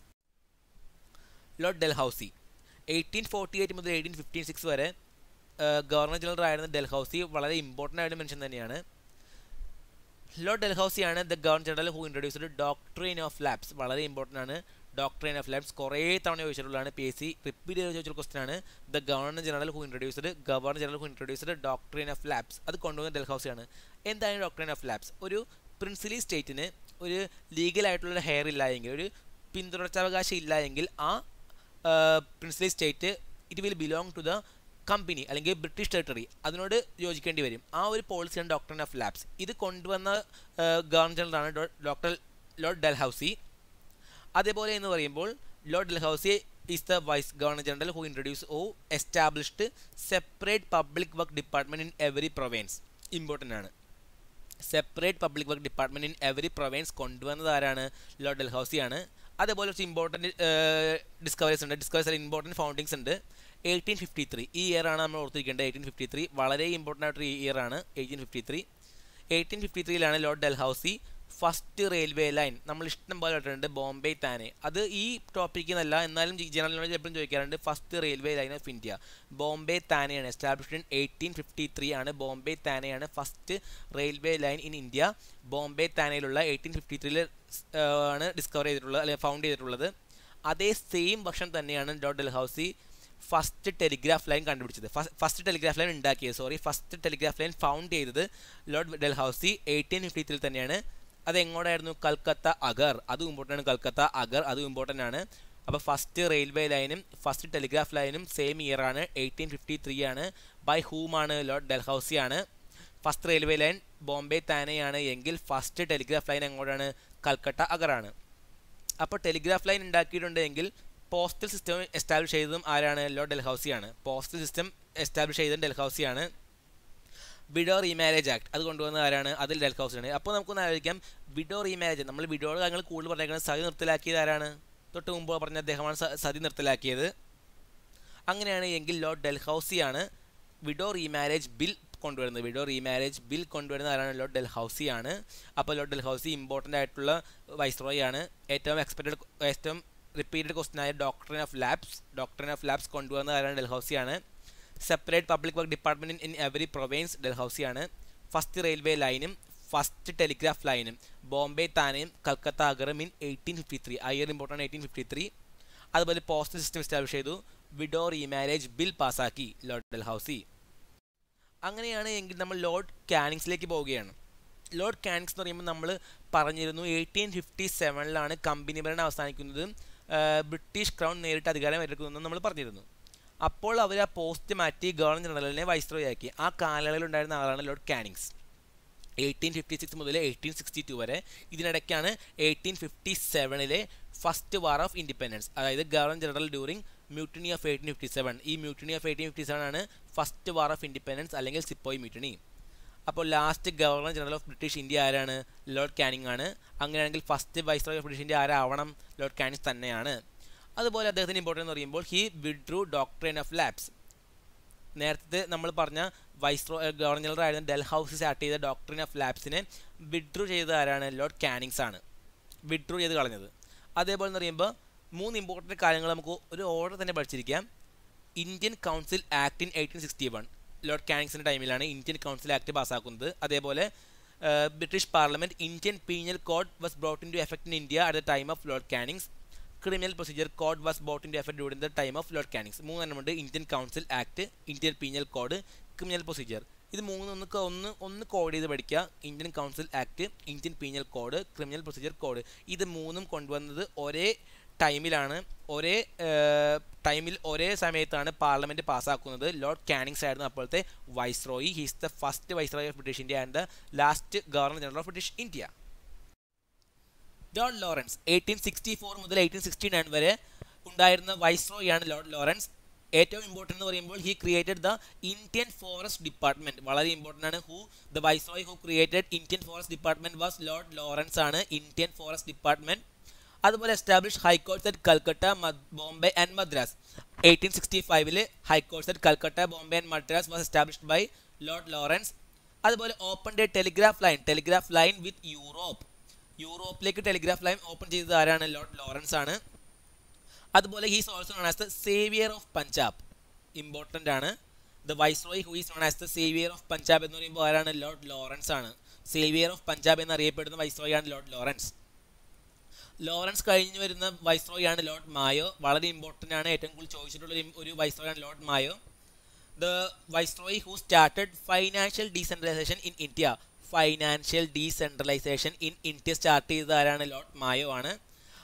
lord Dalhousie eighteen forty eight മുതൽ എയ്റ്റീൻ ഫിഫ്റ്റീൻ സിക്സ് വരെ ഗവർണർ ജനറൽ ആയിരുന്ന ഡൽഹൌസി വളരെ ഇമ്പോർട്ടൻ്റ് ആയിട്ട് മെൻഷൻ തന്നെയാണ് ലോർഡ് ഡൽഹൌസിയാണ് the governor general who introduced doctrine of lapse വളരെ ഇമ്പോർട്ടൻ്റ് ആണ് ഡോക്ട്രീൻ ഓഫ് ലാബ്സ് കുറേ തവണ ചോദിച്ചിട്ടുള്ളതാണ് പി എസ് സി റിപ്പീറ്റ് ചെയ്ത് ചോദിച്ചൊരു ക്വസ്റ്റൻ ആണ് the governor general who introduced governor general who introduced doctrine of lapse അത് കൊണ്ടുവന്ന ഡൽഹൌസിയാണ് എന്താണ് ഡോക്ട്രീൻ ഓഫ് ലാബ്സ് ഒരു പ്രിൻസിലി സ്റ്റേറ്റിന് ഒരു ലീഗലായിട്ടുള്ള ഹെയർ ഇല്ല എങ്കിൽ ഒരു പിന്തുടർച്ചാവകാശം ഇല്ല എങ്കിൽ ആ princely state it will belong to the company അല്ലെങ്കിൽ ബ്രിട്ടീഷ് ടെറിട്ടറി അതിനോട് യോജിക്കേണ്ടി വരും ആ ഒരു പോളിസിയാണ് ഡോക്ടർ ഓഫ് ലാബ്സ് ഇത് കൊണ്ടുവന്ന ഗവർണർ ജനറലാണ് ഡോക്ടർ ലോർഡ് ഡൽഹൌസി അതേപോലെ എന്ന് പറയുമ്പോൾ lord Dalhousie is the vice governor general who introduce or established separate public work department in every province important ആണ് separate public work department in every province കൊണ്ടുവന്നത് ആരാണ് ലോർഡ് ഡൽഹൌസി ആണ് അതേപോലെ കുറച്ച് ഇമ്പോർട്ടൻറ്റ് ഡിസ്കവറീസ് ഉണ്ട് ഡിസ്കവറീസ് ഇമ്പോർട്ടൻറ്റ് ഫൗണ്ടിങ്സ് ഉണ്ട് എയ്റ്റീൻ ഫിഫ്റ്റി ത്രീ ഈ ഇയർ ആണ് നമ്മൾ ഓർത്തിരിക്കേണ്ടത് എയ്റ്റീൻ ഫിഫ്റ്റി ത്രീ വളരെ ഇമ്പോർട്ടൻ്റ് ആയിട്ടൊരു ഇയർ ആണ് eighteen fifty three eighteen fifty ത്രീയിലാണ് lord Dalhousie first railway line നമ്മൾ ഇഷ്ടം പോലെ കേട്ടിട്ടുണ്ട് ബോംബെ താനെ അത് ഈ ടോപ്പിക്കിൽ നിന്നല്ല എന്നാലും ജനറൽ നോളജ് എപ്പോഴും ചോദിക്കാറുണ്ട് first railway line of India Bombay താനെയാണ് established in eighteen fifty three ആണ് ബോംബെ താനെയാണ് first railway line in India Bombay താനയിലുള്ള എയ്റ്റീൻ ഫിഫ്റ്റി ത്രീയിൽ ആണ് ഡിസ്കവർ ചെയ്തിട്ടുള്ളത് അല്ലെങ്കിൽ ഫൗണ്ട് ചെയ്തിട്ടുള്ളത് അതേ സെയിം വർഷം തന്നെയാണ് ഡോട്ട് ഡൽഹൌസി ഫസ്റ്റ് ടെലിഗ്രാഫ് ലൈൻ കണ്ടുപിടിച്ചത് ഫസ്റ്റ് ടെലിഗ്രാഫ് ലൈൻ ഉണ്ടാക്കിയത് sorry first telegraph line found ചെയ്തത് ലോർഡ് ഡൽഹൌസി എയ്റ്റീൻ ഫിഫ്റ്റി ത്രീയിൽ തന്നെയാണ് അത് എങ്ങോട്ടായിരുന്നു കൽക്കത്ത അഗർ അതും ഇമ്പോർട്ടൻ്റ് ആണ് കൽക്കത്ത അഗർ അതും ഇമ്പോർട്ടൻ്റ് ആണ് അപ്പോൾ ഫസ്റ്റ് റെയിൽവേ ലൈനും ഫസ്റ്റ് ടെലിഗ്രാഫ് ലൈനും സെയിം ഇയർ ആണ് എയ്റ്റീൻ ഫിഫ്റ്റി ത്രീ ആണ് ബൈ ഹൂമാണ് ലോർഡ് ഡൽഹൌസി ആണ് ഫസ്റ്റ് റെയിൽവേ ലൈൻ ബോംബെ താനെയാണ് എങ്കിൽ ഫസ്റ്റ് ടെലിഗ്രാഫ് ലൈൻ എങ്ങോട്ടാണ് കൽക്കട്ട അഗറാണ് അപ്പോൾ ടെലിഗ്രാഫ് ലൈൻ ഉണ്ടാക്കിയിട്ടുണ്ടെങ്കിൽ പോസ്റ്റൽ സിസ്റ്റം എസ്റ്റാബ്ലിഷ് ചെയ്തതും ആരാണ് ലോർഡ് ഡൽഹൌസിയാണ് പോസ്റ്റൽ സിസ്റ്റം എസ്റ്റാബ്ലിഷ് ചെയ്തതും ഡൽഹൌസിയാണ് വിഡോ റീമാരേജ് ആക്ട് അത് കൊണ്ടുവന്ന ആരാണ് അതിൽ ഡൽഹൌസിയാണ് അപ്പോൾ നമുക്കൊന്ന് ആലോചിക്കാം വിഡോ റീമാരേജ് നമ്മൾ വിഡോയുടെ കാര്യങ്ങൾ കൂടുതൽ പറഞ്ഞേക്കുന്നത് സതി നിർത്തലാക്കിയത് ആരാണ് തൊട്ട് മുമ്പ് പറഞ്ഞ അദ്ദേഹമാണ് സതി നിർത്തലാക്കിയത് അങ്ങനെയാണ് എങ്കിൽ ലോർഡ് ഡൽഹൌസിയാണ് വിഡോ റീമാരേജ് ബിൽ കൊണ്ടുവരുന്നത് വിഡോ റീമാരേജ് ബിൽ കൊണ്ടുവരുന്ന ആരാണ് ലോർഡ് ഡൽഹൌസി ആണ് അപ്പോൾ ലോർഡ് ഡൽഹൌസി ഇമ്പോർട്ടൻ്റ് ആയിട്ടുള്ള വൈസ്രോയി ആണ് ഏറ്റവും എക്സ്പെക്റ്റഡ് ഏറ്റവും റിപ്പീറ്റഡ് ക്വസ്റ്റൻ ആയ doctrine of lapse doctrine of lapse കൊണ്ടുവന്ന ആരാണ് ഡൽഹൌസി ആണ് separate public work department in every province Dalhousie ആണ് ഫസ്റ്റ് റെയിൽവേ ലൈനും ഫസ്റ്റ് ടെലിഗ്രാഫ് ലൈനും ബോംബെ താനെയും കൽക്കത്ത അഗറും ഇൻ എയ്റ്റീൻ ഫിഫ്റ്റി ത്രീ ആ year important eighteen fifty three അതുപോലെ പോസ്റ്റൽ സിസ്റ്റം എസ്റ്റാബ്ലിഷ് ചെയ്തു വിഡോ റീമാരേജ് ബിൽ പാസ്സാക്കി ലോർഡ് ഡൽഹൌസി അങ്ങനെയാണ് എങ്കിൽ നമ്മൾ ലോർഡ് കാനിങ്സിലേക്ക് പോവുകയാണ് ലോർഡ് കാനിങ്സ് എന്ന് പറയുമ്പോൾ നമ്മൾ പറഞ്ഞിരുന്നു എയ്റ്റീൻ ഫിഫ്റ്റി സെവനിലാണ് കമ്പനി ഭരണം അവസാനിക്കുന്നത് ബ്രിട്ടീഷ് ക്രൗൺ നേരിട്ട് അധികാരം ഏറ്റെടുക്കുന്നതെന്ന് നമ്മൾ പറഞ്ഞിരുന്നു അപ്പോൾ അവർ ആ പോസ്റ്റ് മാറ്റി ഗവർണർ ജനറലിനെ വൈസ്രോയി ആക്കി ആ കാലയളവിൽ ഉണ്ടായിരുന്ന ആളാണ് lord Canning's eighteen fifty six മുതൽ എയ്റ്റീൻ സിക്സ്റ്റി ടു വരെ ഇതിനിടയ്ക്കാണ് എയ്റ്റീൻ ഫിഫ്റ്റി സെവനിലെ ഫസ്റ്റ് വാർ ഓഫ് ഇൻഡിപെൻഡൻസ് അതായത് governor general during mutiny of eighteen fifty seven ഈ mutiny of eighteen fifty seven ആണ് ഫസ്റ്റ് വാർ ഓഫ് ഇൻഡിപെൻഡൻസ് അല്ലെങ്കിൽ സിപ്പോയി മ്യൂട്ടിനി അപ്പോൾ last governor general of British India ആരാണ് ലോർഡ് കാനിങ് ആണ് അങ്ങനെയാണെങ്കിൽ first viceroy of British India ആരാവണം ലോർഡ് കാനിങ്സ് തന്നെയാണ് അതുപോലെ അദ്ദേഹത്തിന് ഇമ്പോർട്ടൻ്റ് എന്ന് പറയുമ്പോൾ he withdrew doctrine of lapse നേരത്തെ നമ്മൾ പറഞ്ഞ വൈസ്രോ ഗവർണർ ജനറൽ ആയിരുന്ന ഡൽഹൌസി സ്റ്റാർട്ട് ചെയ്ത ഡോക്ടറിൻ ഓഫ് ലാബ്സിനെ വിഡ്രൂ ചെയ്തത് ആരാണ് ലോർഡ് കാനിങ്സ് ആണ് വിഡ്രൂ ചെയ്ത് കളഞ്ഞത് അതേപോലെ എന്ന് പറയുമ്പോൾ മൂന്ന് ഇമ്പോർട്ടൻറ്റ് കാര്യങ്ങൾ നമുക്ക് ഒരു ഓർഡർ തന്നെ പഠിച്ചിരിക്കാം Indian council act in eighteen sixty one lord കാനിങ്സിൻ്റെ ടൈമിലാണ് ഇന്ത്യൻ കൗൺസിൽ ആക്ട് പാസ്സാക്കുന്നത് അതേപോലെ British parliament Indian penal code was brought in to effect in India at the time of lord Canning's criminal procedure code was brought in effect during the time of lord Canning's മൂന്നെണ്ണമുണ്ട് Indian council act Indian penal code criminal procedure ഇത് മൂന്നൊന്ന് ഒന്ന് ഒന്ന് കോഡ് ചെയ്ത് പഠിക്കുക Indian council act Indian penal code criminal procedure code ഇത് മൂന്നും കൊണ്ടുവന്നത് ഒരേ ടൈമിലാണ് ഒരേ ടൈമിൽ ഒരേ സമയത്താണ് പാർലമെൻറ്റ് പാസ്സാക്കുന്നത് ലോർഡ് കാനിങ്സ് ആയിരുന്നു അപ്പോഴത്തെ viceroy he's the first viceroy of British India and the last governor general of British India lord Lawrence eighteen sixty four മുതൽ എയ്റ്റീൻ സിക്സ്റ്റി നയൻ വരെ ഉണ്ടായിരുന്ന വൈസ്രോയാണ് ലോർഡ് ലോറൻസ് ഏറ്റവും ഇമ്പോർട്ടൻ്റ് എന്ന് പറയുമ്പോൾ he created the Indian forest department വളരെ ഇമ്പോർട്ടൻ്റ് ആണ് who the viceroy who created Indian forest department was lord Lawrence ആണ് ഇന്ത്യൻ ഫോറസ്റ്റ് ഡിപ്പാർട്ട്മെന്റ് അതുപോലെ establish high courts at Calcutta Bombay and Madras eighteen sixty ഫൈവില് high courts at Calcutta Bombay and Madras was established by lord Lawrence അതുപോലെ open the telegraph line telegraph line with Europe യൂറോപ്പിലേക്ക് ടെലിഗ്രാഫ് ലൈൻ ഓപ്പൺ ചെയ്തത് ആരാണ് ലോർഡ് ലോറൻസ് ആണ് അതുപോലെ he's also known as the saviour of Punjab important ആണ് the viceroy who is known as the saviour of Punjab എന്ന് പറയുമ്പോൾ ആരാണ് ലോർഡ് ലോറൻസ് ആണ് സേവിയർ ഓഫ് പഞ്ചാബ് എന്നറിയപ്പെടുന്ന വൈസ്രോയ് ആണ് ലോർഡ് ലോറൻസ് ലോറൻസ് കഴിഞ്ഞു വരുന്ന വൈസ്രോയ് ആണ് ലോർഡ് മായോ വളരെ ഇമ്പോർട്ടൻ്റ് ആണ് ഏറ്റവും കൂടുതൽ ചോദിച്ചിട്ടുള്ള ഒരു വൈസ്രോയ് ആണ് lord Mayo the viceroy who started financial decentralisation in India financial decentralisation in India start ചെയ്തത് ആരാണ് ലോർഡ് മായോ ആണ്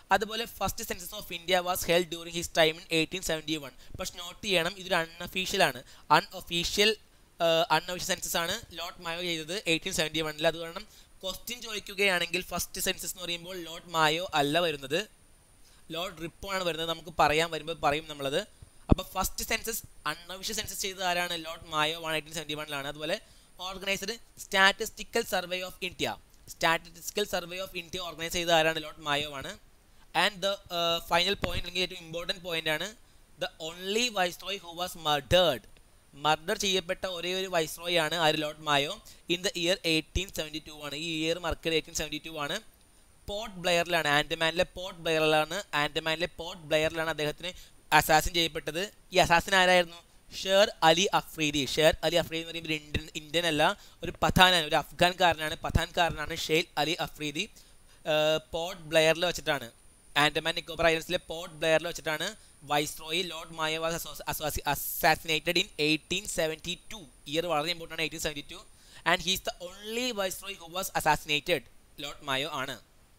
അതുപോലെ first census of India was held during his time in eighteen seventy one പക്ഷെ നോട്ട് ചെയ്യണം ഇതൊരു അൺഒഫീഷ്യലാണ് അൺഒഫീഷ്യൽ അൺഒഫീഷ്യൽ സെൻസസ് ആണ് ലോർഡ് മായോ ചെയ്തത് എയ്റ്റീൻ സെവൻറ്റി വണ്ണിൽ അത് കാരണം ക്വസ്റ്റ്യൻ ചോദിക്കുകയാണെങ്കിൽ ഫസ്റ്റ് സെൻസസ് എന്ന് പറയുമ്പോൾ ലോർഡ് മായോ അല്ല വരുന്നത് ലോർഡ് റിപ്പോ ആണ് വരുന്നത് നമുക്ക് പറയാൻ വരുമ്പോൾ പറയും നമ്മളത് അപ്പോൾ ഫസ്റ്റ് സെൻസസ് അൺഒഫീഷ്യൽ സെൻസസ് ചെയ്തത് ആരാണ് lord Mayo one eighteen seventy വണ്ണിലാണ് അതുപോലെ organised statistical survey of India statistical survey of India organise ചെയ്ത ആരാണ് ലോർഡ് മായോ ആണ് ആൻഡ് ദ ഫൈനൽ പോയിന്റ് അല്ലെങ്കിൽ ഏറ്റവും ഇമ്പോർട്ടൻറ്റ് പോയിന്റ് ആണ് the only viceroy who was murdered murder ചെയ്യപ്പെട്ട ഒരേ ഒരു വൈസ്രോയ് ആണ് ആര് lord Mayo in the year eighteen seventy two ആണ് ഈ ഇയർ മറക്കൽ എയ്റ്റീൻ സെവൻറ്റി ടു ആണ് പോർട്ട് ബ്ലെയറിലാണ് ആൻഡമാനിലെ പോർട്ട് ബ്ലെയറിലാണ് ആൻഡമാനിലെ പോർട്ട് ബ്ലെയറിലാണ് അദ്ദേഹത്തിന് അസാസിൻ ചെയ്യപ്പെട്ടത് ഈ അസാസിൻ ആരായിരുന്നു ഷേർ അലി അഫ്രീദി ഷേർ അലി അഫ്രീദി എന്ന് പറയുമ്പോൾ ഇന്ത്യൻ ഇന്ത്യൻ അല്ല ഒരു പത്താനാണ് ഒരു അഫ്ഗാൻകാരനാണ് പത്താൻകാരനാണ് ഷെയ്ൽ അലി അഫ്രീദി പോർട്ട് ബ്ലെയറിൽ വെച്ചിട്ടാണ് ആൻഡമാൻ നിക്കോബർ ഐലൻഡ്സിലെ പോർട്ട് ബ്ലെയറിൽ വെച്ചിട്ടാണ് viceroy lord Mayo was assassinated in eighteen seventy two year വളരെ ഇമ്പോർട്ടൻ്റ് ആണ് eighteen seventy two and he's the only viceroy who was assassinated lord Mayo ആണ്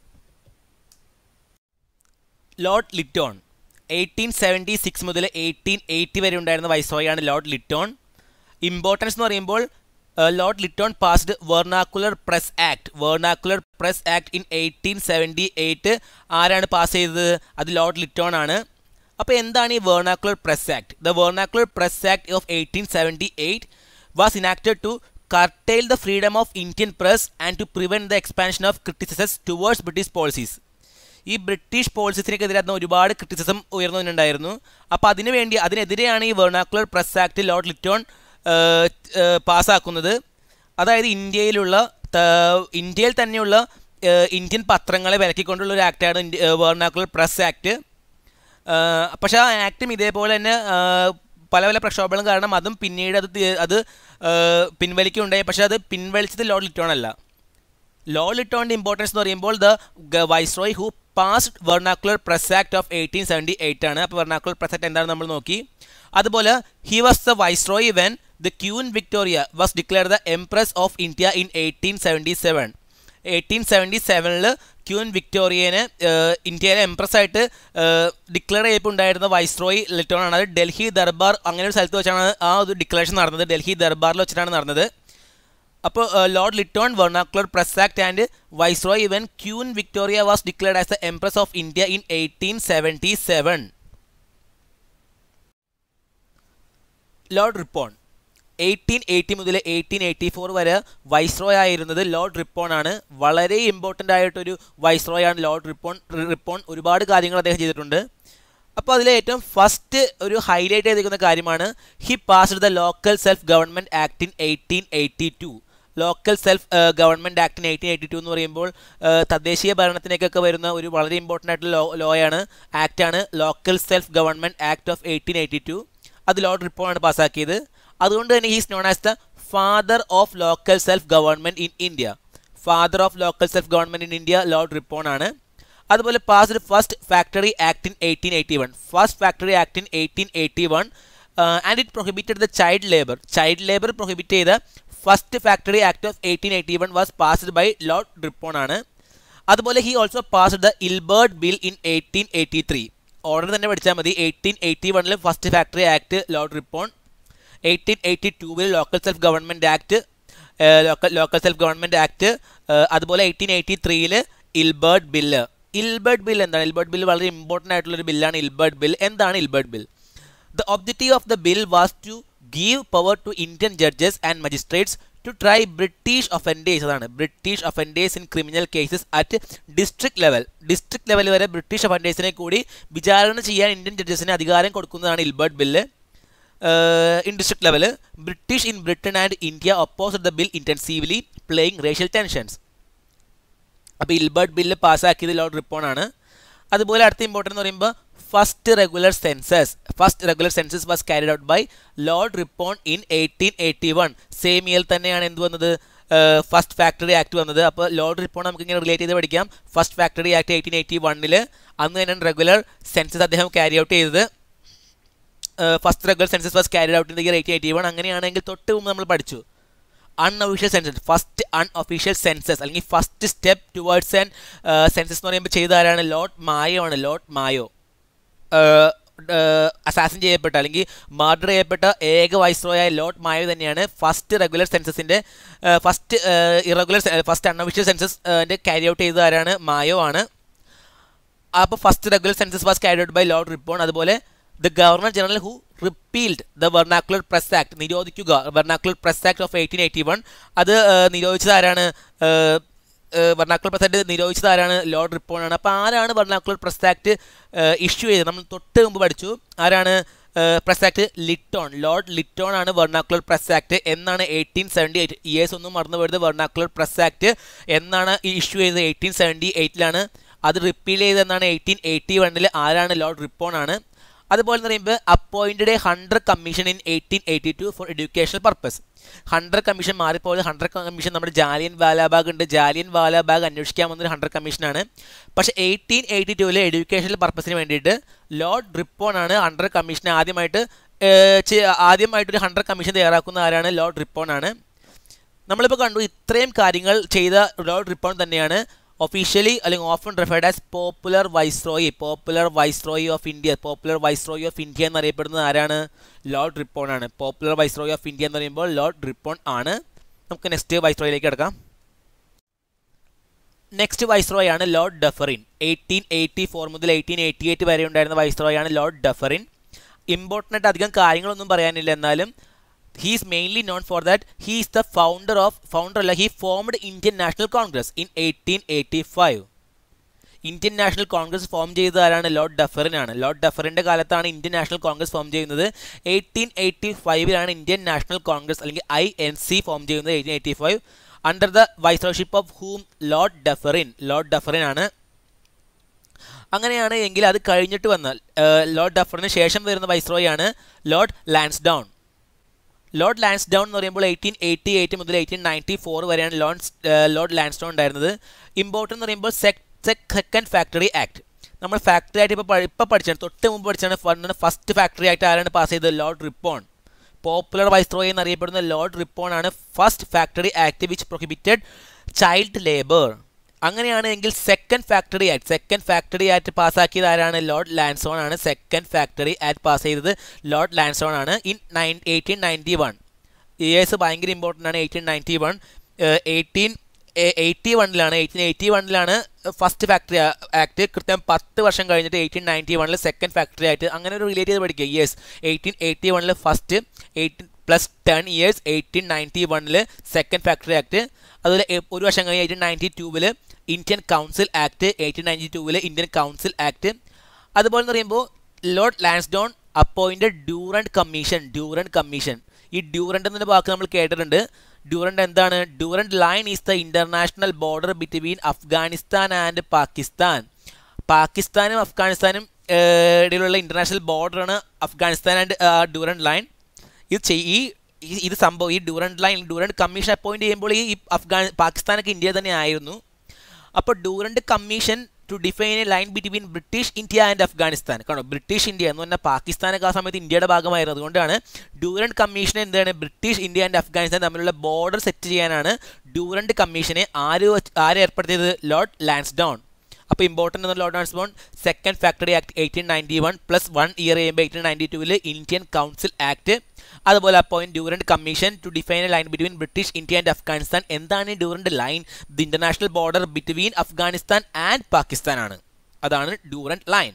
lord Lytton eighteen seventy six മുതൽ എയ്റ്റീൻ എയ്റ്റി വരെ ഉണ്ടായിരുന്ന വൈസ്രോയാണ് ലോർഡ് ലിറ്റോൺ ഇമ്പോർട്ടൻസ് എന്ന് പറയുമ്പോൾ lord Lytton passed vernacular press act vernacular press act in eighteen seventy eight ആരാണ് പാസ് ചെയ്തത് അത് ലോർഡ് ലിറ്റോൺ ആണ് അപ്പോൾ എന്താണ് ഈ vernacular press act the vernacular press act of eighteen seventy eight was enacted to curtail the freedom of Indian press and to prevent the expansion of criticisms towards British policies. ഈ ബ്രിട്ടീഷ് പോളിസിസിനെതിരെ അതിന് ഒരുപാട് ക്രിറ്റിസിസം ഉയർന്നുണ്ടായിരുന്നു അപ്പോൾ അതിനു വേണ്ടി അതിനെതിരെയാണ് ഈ vernacular press act lord Lytton പാസ്സാക്കുന്നത് അതായത് ഇന്ത്യയിലുള്ള ഇന്ത്യയിൽ തന്നെയുള്ള ഇന്ത്യൻ പത്രങ്ങളെ വിലക്കിക്കൊണ്ടുള്ള ഒരു ആക്റ്റാണ് വെർണാക്കുലർ പ്രസ് ആക്ട് പക്ഷേ ആ ആക്ടും ഇതേപോലെ തന്നെ പല പല പ്രക്ഷോഭങ്ങളും കാരണം അതും പിന്നീട് അത് അത് പിൻവലിക്കുകയുണ്ടായി പക്ഷേ അത് പിൻവലിച്ചത് ലോർഡ് ലിറ്റോൺ അല്ല ലോർഡ് ലിറ്റോണിൻ്റെ ഇമ്പോർട്ടൻസ് എന്ന് പറയുമ്പോൾ the viceroy who passed vernacular press act of eighteen seventy eight ആണ് അപ്പോൾ വെർണാക്കുലർ പ്രസ് ആക്ട് എന്താണെന്ന് നമ്മൾ നോക്കി അതുപോലെ he was the viceroy when the queen Victoria was declare the empress of India in eighteen seventy seven eighteen seventy സെവനിൽ ക്യൂൻ വിക്ടോറിയനെ ഇന്ത്യയിലെ എംപ്രസ് ആയിട്ട് ഡിക്ലെയർ ചെയ്യപ്പെട്ടുണ്ടായിരുന്ന വൈസ്രോയ് ലിറ്റോൺ ആണ് അത് ഡൽഹി ദർബാർ അങ്ങനെ ഒരു സ്ഥലത്ത് വെച്ചാണ് ആ ഒരു ഡിക്ലറേഷൻ നടന്നത് ഡൽഹി ദർബാറിൽ വെച്ചിട്ടാണ് നടന്നത് അപ്പോൾ lord Lytton vernacular press act and viceroy ഇവൻ queen Victoria was declared as the empress of India in eighteen seventy seven lord Ripon eighteen eighty മുതൽ എയ്റ്റീൻ എയ്റ്റി ഫോർ വരെ വൈസ്രോയ് ആയിരുന്നത് ലോർഡ് റിപ്പോൺ ആണ് വളരെ ഇമ്പോർട്ടൻ്റ് ആയിട്ടൊരു വൈസ്രോയ് ആണ് ലോർഡ് റിപ്പോൺ റിപ്പോൺ ഒരുപാട് കാര്യങ്ങൾ അദ്ദേഹം ചെയ്തിട്ടുണ്ട് അപ്പോൾ അതിലെ ഏറ്റവും ഫസ്റ്റ് ഒരു ഹൈലൈറ്റ് ചെയ്തിരിക്കുന്ന കാര്യമാണ് he passed the local self government act in eighteen eighty two local self government act in eighteen eighty two എന്ന് പറയുമ്പോൾ തദ്ദേശീയ ഭരണത്തിലേക്കൊക്കെ വരുന്ന ഒരു വളരെ ഇമ്പോർട്ടൻ്റ് ആയിട്ടുള്ള ലോ ലോയാണ് ആക്റ്റാണ് local self government act of eighteen eighty two അത് ലോർഡ് റിപ്പോൺ ആണ് പാസ്സാക്കിയത് അതുകൊണ്ട് തന്നെ he's known as the father of local self government in India father of local self government in India lord Ripon ആണ് അതുപോലെ passed first factory act in eighteen eighty one first factory act in eighteen eighty one and it prohibited the child labour child labour prohibit ചെയ്ത first factory act of eighteen eighty one was passed by lord Ripon ആണ് അതുപോലെ he also passed the Ilbert bill in eighteen eighty three order തന്നെ പഠിച്ചാൽ മതി എയ്റ്റീൻ എയ്റ്റി വണ്ണിൽ first factory act lord Ripon eighteen eighty ടൂവിൽ local self government act local local self government act അതുപോലെ എയ്റ്റീൻ എയ്റ്റി ത്രീയിൽ ഇൽബേർഡ് ബില്ല് ഇൽബേർഡ് ബിൽ എന്താണ് ഇൽബേർഡ് ബിൽ വളരെ ഇമ്പോർട്ടൻ്റ് ആയിട്ടുള്ളൊരു ബില്ലാണ് ഇൽബേർഡ് ബിൽ എന്താണ് Ilbert bill the objective of the bill was to give power to Indian judges and magistrates to try British offenders അതാണ് British offenders in criminal cases at district level district level വരെ ബ്രിട്ടീഷ് ഒഫൻഡേഴ്സിനെ കൂടി വിചാരണ ചെയ്യാൻ ഇന്ത്യൻ ജഡ്ജസിന് അധികാരം കൊടുക്കുന്നതാണ് Ilbert bill in district level British in Britain and India oppose the bill intensively playing racial tensions അപ്പോൾ ഇൽബർട്ട് ബില്ല് പാസ്സാക്കിയത് ലോർഡ് റിപ്പോൺ ആണ് അതുപോലെ അടുത്ത ഇമ്പോർട്ടൻ്റ് എന്ന് പറയുമ്പോൾ first regular census first regular census was carried out by lord Ripon in eighteen eighty one same year തന്നെയാണ് എന്ത് വന്നത് ഫസ്റ്റ് ഫാക്ടറി ആക്ട് വന്നത് അപ്പോൾ ലോർഡ് റിപ്പോൺ നമുക്ക് ഇങ്ങനെ റിലേറ്റ് ചെയ്ത് പഠിക്കാം first factory act eighteen eighty വണ്ണിൽ അന്ന് തന്നെയാണ് റെഗുലർ സെൻസസ് അദ്ദേഹം ക്യാരി ഔട്ട് ചെയ്തത് first regular census was carried out in the year eighteen eighty one അങ്ങനെയാണെങ്കിൽ തൊട്ട് മുമ്പ് നമ്മൾ പഠിച്ചു unofficial census first unofficial census അല്ലെങ്കിൽ first step towards an census എന്ന് പറയുമ്പോൾ ചെയ്ത ആരാണ് ലോട്ട് മായോ ആണ് ലോട്ട് മായോ അസാസിൻ ചെയ്യപ്പെട്ട അല്ലെങ്കിൽ മർഡർ ചെയ്യപ്പെട്ട ഏക വൈസ്രോയായ ലോട്ട് മായോ തന്നെയാണ് ഫസ്റ്റ് റെഗുലർ സെൻസസിൻ്റെ first irregular first unofficial census carry out ചെയ്ത ആരാണ് മായോ ആണ് അപ്പോൾ first regular census was carry out by lord Ripon അതുപോലെ the governor general who repealed the vernacular press act നിരോധിക്കുക vernacular press act of eighteen eighty one അത് നിരോധിച്ചത് ആരാണ് വെർണാക്കുലർ പ്രസ് ആക്ട് നിരോധിച്ചത് ആരാണ് ലോർഡ് റിപ്പോൺ ആണ് അപ്പോൾ ആരാണ് വെർണാക്കുലർ പ്രസ് ആക്ട് ഇഷ്യൂ ചെയ്തത് നമ്മൾ തൊട്ട് മുമ്പ് പഠിച്ചു ആരാണ് press act Lytton lord Lytton ആണ് വെർണാക്കുലർ പ്രസ് ആക്ട് എന്നാണ് എയ്റ്റീൻ സെവൻറ്റി എയ്റ്റ് ഇയേഴ്സ് ഒന്നും മറന്നു പോയത് വെർണാക്കുലർ പ്രസ് ആക്ട് എന്നാണ് ഈ ഇഷ്യൂ ചെയ്തത് എയ്റ്റീൻ സെവൻറ്റി എയ്റ്റിലാണ് അത് റിപ്പീൽ ചെയ്തെന്നാണ് എയ്റ്റീൻ എയ്റ്റി വണ്ണിൽ ആരാണ് ലോർഡ് റിപ്പോൺ ആണ് അതുപോലെ എന്ന് പറയുമ്പോൾ appointed a Hunter commission in eighteen eighty two for educational purpose Hunter commission മാറിപ്പോയത് ഹൺഡ്രഡ് കമ്മീഷൻ നമ്മുടെ ജാലിയൻ വാലാബാഗ് ഉണ്ട് ജാലിയൻ വാലാബാഗ് അന്വേഷിക്കാൻ വന്നൊരു ഹൺഡ്രഡ് കമ്മീഷനാണ് പക്ഷേ എയ്റ്റീൻ എയ്റ്റി ടുവിലെ എഡ്യൂക്കേഷണൽ പർപ്പസിന് വേണ്ടിയിട്ട് ലോർഡ് റിപ്പോൺ ആണ് ഹൺഡ്രഡ് കമ്മീഷൻ ആദ്യമായിട്ട് ആദ്യമായിട്ടൊരു ഹൺഡ്രഡ് കമ്മീഷൻ തയ്യാറാക്കുന്ന ആരാണ് ലോർഡ് റിപ്പോൺ ആണ് നമ്മളിപ്പോൾ കണ്ടു ഇത്രയും കാര്യങ്ങൾ ചെയ്ത ലോർഡ് റിപ്പോൺ തന്നെയാണ് ഒഫീഷ്യലി അല്ലെങ്കിൽ often referred as popular viceroy popular viceroy of India popular viceroy of India എന്നറിയപ്പെടുന്നത് ആരാണ് ലോർഡ് റിപ്പോൺ ആണ് പോപ്പുലർ വൈസ്രോയി ഓഫ് ഇന്ത്യ എന്ന് പറയുമ്പോൾ ലോർഡ് റിപ്പോൺ ആണ് നമുക്ക് നെക്സ്റ്റ് വൈസ്രോയിലേക്ക് കിടക്കാം നെക്സ്റ്റ് വൈസ്രോയി ആണ് lord Dufferin eighteen eighty four മുതൽ എയ്റ്റീൻ എയ്റ്റി എയ്റ്റ് വരെ ഉണ്ടായിരുന്ന വൈസ്രോയി ആണ് ലോർഡ് ഡഫറിൻ ഇമ്പോർട്ടൻ്റ് ആയിട്ട് അധികം കാര്യങ്ങളൊന്നും പറയാനില്ല എന്നാലും he is mainly known for that he is the founder of founder അല്ല he formed Indian National Congress in 1885 Indian National Congress form ചെയ്തത് ആരാണ് ലോർഡ് ഡഫറിൻ ആണ് ലോർഡ് ഡഫറിൻ്റെ കാലത്താണ് ഇന്ത്യൻ നാഷണൽ കോൺഗ്രസ് ഫോം ചെയ്യുന്നത് എയ്റ്റീൻ എയ്റ്റി ഫൈവിലാണ് ഇന്ത്യൻ നാഷണൽ കോൺഗ്രസ് അല്ലെങ്കിൽ ഐ എൻ സി ഫോം ചെയ്യുന്നത് eighteen eighty five under the viceroyship of Hume lord Dufferin lord Dufferin ആണ് അങ്ങനെയാണ് എങ്കിൽ അത് കഴിഞ്ഞിട്ട് വന്നാൽ ലോർഡ് ഡഫറിന് ശേഷം വരുന്ന വൈസ്രോയാണ് ലോർഡ് ലാൻസ്ഡൗൺ ലോർഡ് ലാൻസ്ഡൗൺ എന്ന് പറയുമ്പോൾ എയ്റ്റീൻ എയ്റ്റി എയ്റ്റ് മുതൽ എയ്റ്റീൻ നയൻറ്റി ഫോർ വരെയാണ് ലോൺസ് ലോർഡ് ലാൻസ്ഡൗൺ ഉണ്ടായിരുന്നത് ഇമ്പോർട്ടൻ്റ് എന്ന് പറയുമ്പോൾ സെക്കൻഡ് ഫാക്ടറി ആക്ട് നമ്മൾ ഫാക്ടറി ആയിട്ട് ഇപ്പോൾ ഇപ്പോൾ പഠിച്ചാണ് തൊട്ട് മുമ്പ് പഠിച്ചാണ് ഫസ്റ്റ് ഫാക്ടറി ആയിട്ട് ആരാണ് പാസ് ചെയ്തത് ലോർഡ് റിപ്പോൺ പോപ്പുലർ വൈസ്രോയി എന്നറിയപ്പെടുന്ന ലോർഡ് റിപ്പോൺ ആണ് first factory act which prohibited child labour അങ്ങനെയാണ് എങ്കിൽ second factory act second factory act പാസ്സാക്കിയത് ആരാണ് ലോർഡ് ലാൻസോൺ ആണ് സെക്കൻഡ് ഫാക്ടറി ആക്ട് പാസ് ചെയ്തത് ലോർഡ് ലാൻസോൺ ആണ് in nine eighteen ninety one years ഭയങ്കര ഇമ്പോർട്ടൻ്റ് ആണ് eighteen ninety one eighteen eighty വണ്ണിലാണ് എയ്റ്റീൻ എയ്റ്റി വണ്ണിലാണ് ഫസ്റ്റ് ഫാക്ടറി ആക്ട് കൃത്യം പത്ത് വർഷം കഴിഞ്ഞിട്ട് എയ്റ്റീൻ നയൻറ്റി വണ്ണിൽ സെക്കൻഡ് ഫാക്ടറി ആക്ട് അങ്ങനെ ഒരു റിലേറ്റ് ചെയ്ത് പഠിക്കുക ഇയേഴ്സ് എയ്റ്റീൻ എയ്റ്റി വണ്ണിൽ first eighteen plus ten years eighteen ninety വണ്ണിൽ സെക്കൻഡ് ഫാക്ടറി ആക്ട് അതുപോലെ ഒരു വർഷം കഴിഞ്ഞ് എയ്റ്റീൻ നയൻറ്റി ടൂവിൽ Indian council act eighteen ninety ടൂവിൽ ഇന്ത്യൻ കൗൺസിൽ ആക്ട് അതുപോലെ എന്ന് പറയുമ്പോൾ lord Lansdowne appointed Durand commission Durand commission ഈ ഡ്യൂറൻഡ് എന്നൊരു വാക്ക് നമ്മൾ കേട്ടിട്ടുണ്ട് ഡ്യൂറൻഡ് എന്താണ് Durand line is the international border between Afghanistan and Pakistan പാകിസ്ഥാനും അഫ്ഗാനിസ്ഥാനും ഇടയിലുള്ള international ബോർഡറാണ് Afghanistan and Durand line ഇത് ഈ ഇത് സംഭവം ഈ Durand line Durand commission appoint ചെയ്യുമ്പോൾ ഈ അഫ്ഗാൻ പാകിസ്ഥാനൊക്കെ ഇന്ത്യ തന്നെ ആയിരുന്നു അപ്പോൾ Durand commission to define a line between British India and Afghanistan കാണോ ബ്രിട്ടീഷ് ഇന്ത്യ എന്ന് പറഞ്ഞാൽ പാകിസ്ഥാനൊക്കെ ആ സമയത്ത് ഇന്ത്യയുടെ ഭാഗമായിരുന്നു അതുകൊണ്ടാണ് ഡ്യൂറൻഡ് കമ്മീഷൻ എന്താണ് ബ്രിട്ടീഷ് ഇന്ത്യ ആൻഡ് അഫ്ഗാനിസ്ഥാൻ തമ്മിലുള്ള ബോർഡർ സെറ്റ് ചെയ്യാനാണ് ഡ്യൂറൻഡ് കമ്മീഷനെ ആര് ആര് ഏർപ്പെടുത്തിയത് ലോർഡ് ലാൻസ്ഡൗൺ അപ്പോൾ ഇമ്പോർട്ടൻ്റ് എന്ന lord Lansdowne second factory act eighteen ninety one plus one year ചെയ്യുമ്പോൾ എയ്റ്റീൻ നയൻറ്റി ടൂവിൽ ഇന്ത്യൻ കൗൺസിൽ ആക്ട് അതുപോലെ appoint Durand commission to define a line between British India and Afghanistan എന്താണ് ഈ Durand line the international border between Afghanistan and Pakistan ആണ് അതാണ് ഡ്യൂറൻഡ് ലൈൻ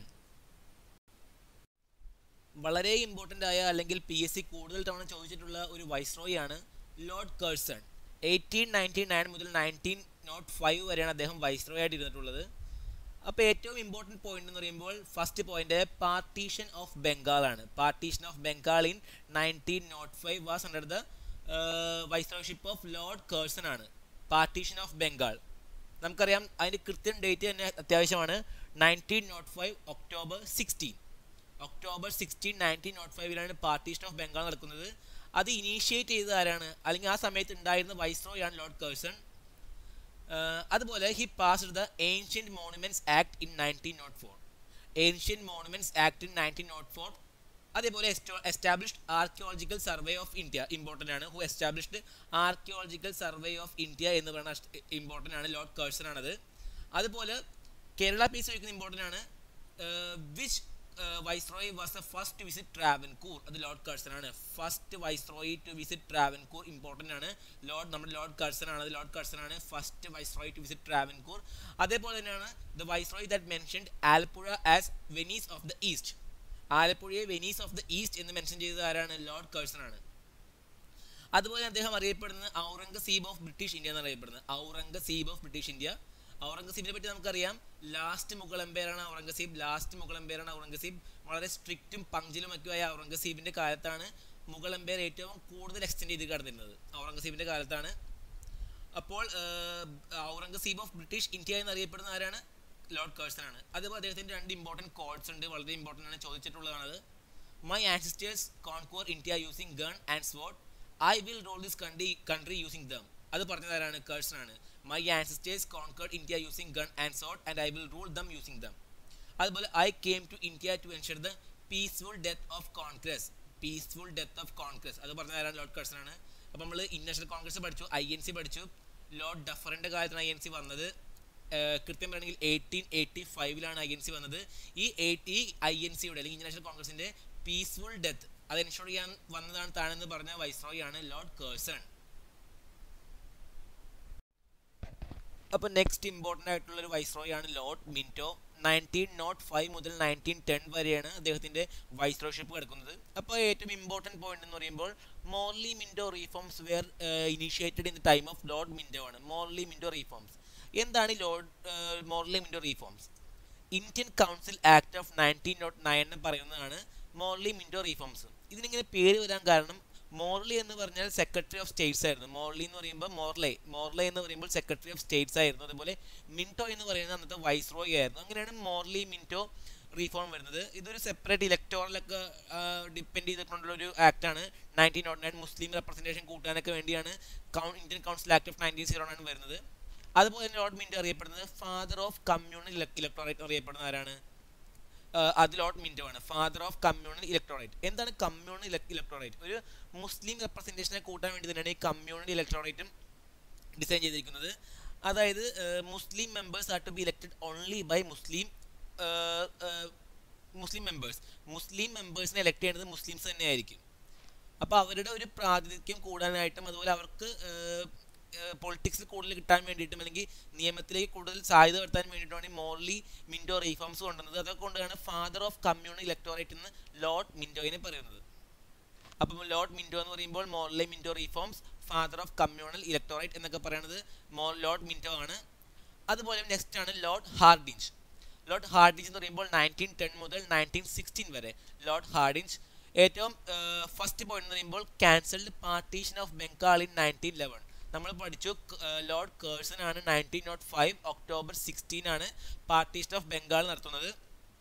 വളരെ ഇമ്പോർട്ടൻ്റ് ആയ അല്ലെങ്കിൽ പി എസ് സി കൂടുതൽ തവണ ചോദിച്ചിട്ടുള്ള ഒരു വൈസ്രോയി ആണ് Lord Curzon eighteen ninety nine മുതൽ നയൻറ്റീൻ നോട്ട് ഫൈവ് വരെയാണ് അദ്ദേഹം വൈസ്രോയി ആയിട്ട് ഇരുന്നിട്ടുള്ളത് അപ്പോൾ ഏറ്റവും ഇമ്പോർട്ടൻറ്റ് പോയിന്റ് എന്ന് പറയുമ്പോൾ first point partition of Bengal ആണ് partition of Bengal in nineteen nought five was under the viceroyship of lord Curzon ആണ് പാർട്ടീഷൻ ഓഫ് ബംഗാൾ നമുക്കറിയാം അതിൻ്റെ കൃത്യം ഡേറ്റ് തന്നെ അത്യാവശ്യമാണ് nineteen nought five October sixteen October sixteen nineteen nought ഫൈവിലാണ് പാർട്ടീഷൻ ഓഫ് ബംഗാൾ നടക്കുന്നത് അത് ഇനീഷ്യേറ്റ് ചെയ്തത് ആരാണ് അല്ലെങ്കിൽ ആ സമയത്ത് ഉണ്ടായിരുന്ന വൈസ്രോയ് ആണ് ലോർഡ് കേഴ്സൺ അതുപോലെ he passed the ancient monuments act in nineteen nought four ancient monuments act in nineteen nought four അതേപോലെ established archaeological survey of India important ആണ് who established archaeological survey of India എന്ന് പറയുന്ന ഇമ്പോർട്ടൻ്റ് ആണ് ലോർഡ് കേഴ്സൺ ആണത് അതുപോലെ കേരള പീസ് ചോദിക്കുന്ന ഇമ്പോർട്ടൻ്റ് ആണ് which viceroy was the first to visit Travancore അത് ലോർഡ് കഴ്സൺ ആണ് first viceroy to visit Travancore important ആണ് ലോർഡ് നമ്മുടെ ലോർഡ് കഴ്സൺ ആണ് അത് ലോർഡ് കഴ്സൺ ആണ് first viceroy to visit Travancore അതേപോലെ തന്നെയാണ് the viceroy that mentioned Alappuzha as Venice of the east ആലപ്പുഴയെ വെനീസ് ഓഫ് ദ ഈസ്റ്റ് എന്ന് മെൻഷൻ ചെയ്തത് ആരാണ് ലോർഡ് കഴ്സൺ ആണ് അതുപോലെ അദ്ദേഹം അറിയപ്പെടുന്നത് ഔറംഗസീബ് ഓഫ് ബ്രിട്ടീഷ് ഇന്ത്യ എന്ന് അറിയപ്പെടുന്നത് ഔറംഗസീബ് ഓഫ് ബ്രിട്ടീഷ് ഇന്ത്യ ഔറംഗസീബിനെ പറ്റി നമുക്കറിയാം ലാസ്റ്റ് മുഗൾ എംപയറാണ് ഔറംഗസീബ് ലാസ്റ്റ് മുഗൾ എംപയറാണ് ഔറംഗസീബ് വളരെ സ്ട്രിക്റ്റും പങ്ക്ചലും ഒക്കെ ആയ ഔറംഗസീബിന്റെ കാലത്താണ് മുഗൾ എംപയർ ഏറ്റവും കൂടുതൽ എക്സ്റ്റെൻഡ് ചെയ്ത് കടന്നിരുന്നത് ഔറംഗസീബിന്റെ കാലത്താണ് അപ്പോൾ ഔറംഗസീബ് ഓഫ് ബ്രിട്ടീഷ് ഇന്ത്യ എന്നറിയപ്പെടുന്ന ആരാണ് ലോർഡ് കേഴ്സൺ ആണ് അതുപോലെ അദ്ദേഹത്തിന്റെ രണ്ട് ഇമ്പോർട്ടൻറ്റ് കോഡ്സ് ഉണ്ട് വളരെ ഇമ്പോർട്ടൻ്റ് ആണ് ചോദിച്ചിട്ടുള്ളതാണത് my ancestors conquer India using gun and sword I will rule this country country using them അത് പറഞ്ഞത് ആരാണ് കേഴ്സൺ ആണ് my ancestors conquered India using gun and sword and I will rule them using them അതുപോലെ I came to India to ensure the peaceful death of Congress peaceful death of Congress അത് പറഞ്ഞ ആരാണ് ലോർഡ് കേഴ്സൺ ആണ് അപ്പോൾ നമ്മൾ ഇന്റർനാഷണൽ കോൺഗ്രസ് പഠിച്ചു ഐ എൻ സി പഠിച്ചു ലോർഡ് ഡഫറിൻ്റെ കാലത്താണ് ഐ എൻ സി വന്നത് കൃത്യം പറയുകയാണെങ്കിൽ എയ്റ്റീൻ എയ്റ്റി ഫൈവിലാണ് ഐ എൻ സി വന്നത് ഈ എയ്റ്റ് ഈ ഐ എൻ സിയുടെ അല്ലെങ്കിൽ ഇന്റർനാഷണൽ കോൺഗ്രസിൻ്റെ പീസ്ഫുൾ ഡെത്ത് അത് എൻഷോർ ചെയ്യാൻ വന്നതാണ് താനെന്ന് പറഞ്ഞ വൈസ്രോയി ആണ് ലോർഡ് കേഴ്സൺ അപ്പോൾ നെക്സ്റ്റ് ഇമ്പോർട്ടൻ്റ് ആയിട്ടുള്ള ഒരു വൈസ്രോയി ആണ് Lord Minto nineteen nought five മുതൽ നയൻറ്റീൻ ടെൻ വരെയാണ് അദ്ദേഹത്തിൻ്റെ വൈസ്രോഷിപ്പ് കിടക്കുന്നത് അപ്പോൾ ഏറ്റവും ഇമ്പോർട്ടൻറ്റ് പോയിന്റ് എന്ന് പറയുമ്പോൾ Morley Minto reforms were initiated in the time of Lord Minto ആണ് മോർലി മിൻറ്റോ റീഫോംസ് എന്താണ് ഈ Lord Morley Minto reforms Indian council Act of nineteen nought nine എന്ന് പറയുന്നതാണ് മോർലി മിൻറ്റോ റീഫോംസ് ഇതിനിങ്ങനെ പേര് വരാൻ കാരണം മോർലി എന്ന് പറഞ്ഞാൽ സെക്രട്ടറി ഓഫ് സ്റ്റേറ്റ്സ് ആയിരുന്നു മോർലി എന്ന് പറയുമ്പോൾ മോർലെ മോർലെ എന്ന് പറയുമ്പോൾ സെക്രട്ടറി ഓഫ് സ്റ്റേറ്റ്സ് ആയിരുന്നു അതുപോലെ മിൻറ്റോ എന്ന് പറയുന്നത് അന്നത്തെ വൈസ് റോയ് ആയിരുന്നു അങ്ങനെയാണ് മോർലി മിൻറ്റോ റീഫോം വരുന്നത് ഇതൊരു സെപ്പറേറ്റ് ഇലക്ടോറലൊക്കെ ഡിപ്പെൻഡ് ചെയ്തിട്ടുള്ള ഒരു ആക്ടാണ് nineteen nought nine Muslim representation കൂട്ടാനൊക്കെ വേണ്ടിയാണ് Indian council Act of nineteen zero nine വരുന്നത് അതുപോലെ തന്നെ ലോർഡ് മിൻറ്റോ അറിയപ്പെടുന്നത് ഫാദർ ഓഫ് കമ്മ്യൂണൽ ഇലക്ടോറേറ്റ് അറിയപ്പെടുന്ന ആരാണ് അത് ലോർഡ് മിൻറ്റോ ആണ് ഫാദർ ഓഫ് കമ്മ്യൂണൽ ഇലക്ട്രോറേറ്റ് എന്താണ് കമ്മ്യൂണൽ ഇലക്ട്രോറേറ്റ് ഒരു മുസ്ലിം റെപ്രസെൻറ്റേഷനെ കൂട്ടാൻ വേണ്ടി തന്നെയാണ് ഈ കമ്മ്യൂണൽ ഇലക്ട്രോറേറ്റും ഡിസൈൻ ചെയ്തിരിക്കുന്നത് അതായത് Muslim members are to be elected only by Muslim Muslim members Muslim മെമ്പേഴ്സിനെ എലക്ട് ചെയ്യുന്നത് മുസ്ലിംസ് തന്നെയായിരിക്കും അപ്പോൾ അവരുടെ ഒരു പ്രാതിനിധ്യം കൂടാനായിട്ടും അതുപോലെ അവർക്ക് പൊളിറ്റിക്സിൽ കൂടുതൽ കിട്ടാൻ വേണ്ടിയിട്ടും അല്ലെങ്കിൽ നിയമത്തിലേക്ക് കൂടുതൽ സാധ്യത വരുത്താൻ വേണ്ടിയിട്ടാണ് ഈ മോർലി മിൻഡോ റീഫോംസ് കൊണ്ടുവന്നത് അതൊക്കെ കൊണ്ടാണ് ഫാദർ ഓഫ് കമ്മ്യൂണൽ ഇലക്ടോറേറ്റ് എന്ന് ലോർഡ് മിൻഡോയിനെ പറയുന്നത് അപ്പം ലോർഡ് മിൻഡോ എന്ന് പറയുമ്പോൾ Morley Minto reforms father of communal electorate എന്നൊക്കെ പറയുന്നത് മോർ ലോർഡ് മിൻഡോ ആണ് അതുപോലെ നെക്സ്റ്റ് ആണ് ലോർഡ് ഹാർഡിഞ്ച് ലോർഡ് ഹാർഡിഞ്ച് എന്ന് പറയുമ്പോൾ നയൻറ്റീൻ ടെൻ മുതൽ നയൻറ്റീൻ സിക്സ്റ്റീൻ വരെ ലോർഡ് ഹാർഡിഞ്ച് ഏറ്റവും ഫസ്റ്റ് പോയിന്റ് എന്ന് പറയുമ്പോൾ cancelled partition of Bengal in nineteen eleven നമ്മൾ പഠിച്ചു ലോർഡ് കേഴ്സൺ ആണ് nineteen nought five October sixteen ആണ് പാർട്ടീഷൻ ഓഫ് ബംഗാൾ നടത്തുന്നത്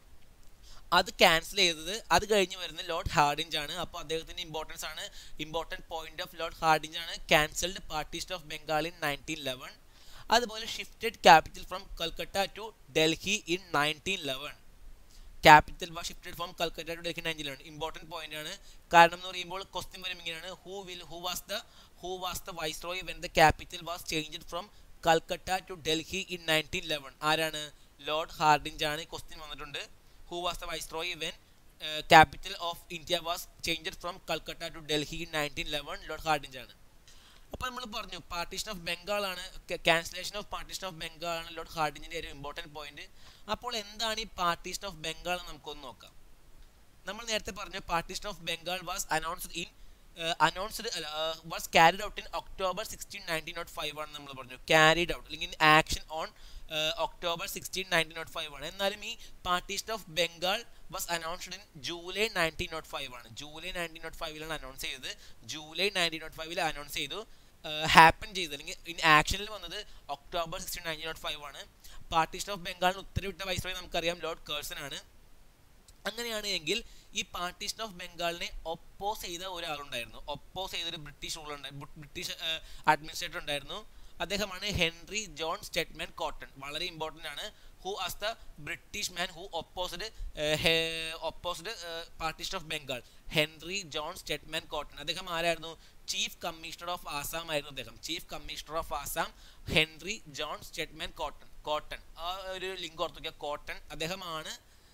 അത് ക്യാൻസൽ ചെയ്തത് അത് കഴിഞ്ഞ് വരുന്ന ലോർഡ് ഹാർഡിഞ്ച് ആണ് അപ്പോൾ അദ്ദേഹത്തിൻ്റെ ഇമ്പോർട്ടൻസ് ആണ് important point of Lord Hardinge ആണ് cancelled partition of Bengal in nineteen eleven അതുപോലെ shifted capital from Calcutta to Delhi in nineteen eleven capital was shifted from Calcutta to Delhi nineteen eleven important point ആണ് കാരണം എന്ന് പറയുമ്പോൾ ക്വസ്റ്റ്യൻ വരും ഇങ്ങനെയാണ് who will who was the who was the viceroy when the capital was changed from Calcutta to Delhi in nineteen eleven ആരാണ് ലോർഡ് ഹാർഡിഞ്ച് ആണ് ക്വസ്റ്റ്യൻ വന്നിട്ടുണ്ട് who was the viceroy when capital of India was changed from Calcutta to Delhi in nineteen eleven Lord Hardinge ആണ് അപ്പോൾ നമ്മൾ പറഞ്ഞു പാർട്ടീഷൻ ഓഫ് ബംഗാൾ ആണ് cancellation of partition of Bengal ആണ് ലോർഡ് ഹാർഡിഞ്ചിൻ്റെ ഒരു ഇമ്പോർട്ടൻറ്റ് പോയിന്റ് അപ്പോൾ എന്താണ് ഈ പാർട്ടീഷൻ ഓഫ് ബംഗാൾ എന്ന് നമുക്കൊന്ന് നോക്കാം നമ്മൾ നേരത്തെ പറഞ്ഞു partition of Bengal was announced in announced was carried out in October sixteen nineteen nought five ആണ് നമ്മൾ പറഞ്ഞു ക്യാരിഡ് ഔട്ട് അല്ലെങ്കിൽ action on October sixteen nineteen nought five ആണ് എന്നാലും ഈ partition of Bengal was announced in July nineteen nought five ആണ് ജൂലൈ നയൻറ്റീൻ നോട്ട് ഫൈവിലാണ് അനൗൺസ് ചെയ്തത് ജൂലൈ നയൻറ്റീൻ നോട്ട് ഫൈവിൽ അനൗൺസ് ചെയ്തു ഹാപ്പൻ ചെയ്തത് അല്ലെങ്കിൽ ഇൻ ആക്ഷനിൽ വന്നത് October sixteen nineteen nought five ആണ് പാർട്ടീഷൻ ഓഫ് ബംഗാളിന് ഉത്തരവിട്ട വൈസ്രോയി നമുക്കറിയാം ലോർഡ് കേഴ്സൺ ആണ് അങ്ങനെയാണ് എങ്കിൽ ഈ പാർട്ടീഷൻ ഓഫ് ബംഗാളിനെ ഒപ്പോസ് ചെയ്ത ഒരാളുണ്ടായിരുന്നു ഒപ്പോസ് ചെയ്ത ഒരു ബ്രിട്ടീഷ് റൂളർ ഉണ്ടായിരുന്നു ബ്രിട്ടീഷ് അഡ്മിനിസ്ട്രേറ്റർ ഉണ്ടായിരുന്നു അദ്ദേഹമാണ് ഹെൻറി ജോൺ സ്റ്റെറ്റ്മാൻ കോട്ടൺ വളരെ ഇമ്പോർട്ടൻ്റ് ആണ് who as the British man who opposed opposed partition of Bengal Henry John Stedman Cotton അദ്ദേഹം ആരായിരുന്നു ചീഫ് കമ്മീഷണർ ഓഫ് ആസാം ആയിരുന്നു അദ്ദേഹം chief commissioner of Assam Henry John Stedman Cotton Cotton ആ ഒരു ലിങ്ക് ഓർത്ത് നോക്കിയാൽ കോട്ടൺ അദ്ദേഹമാണ്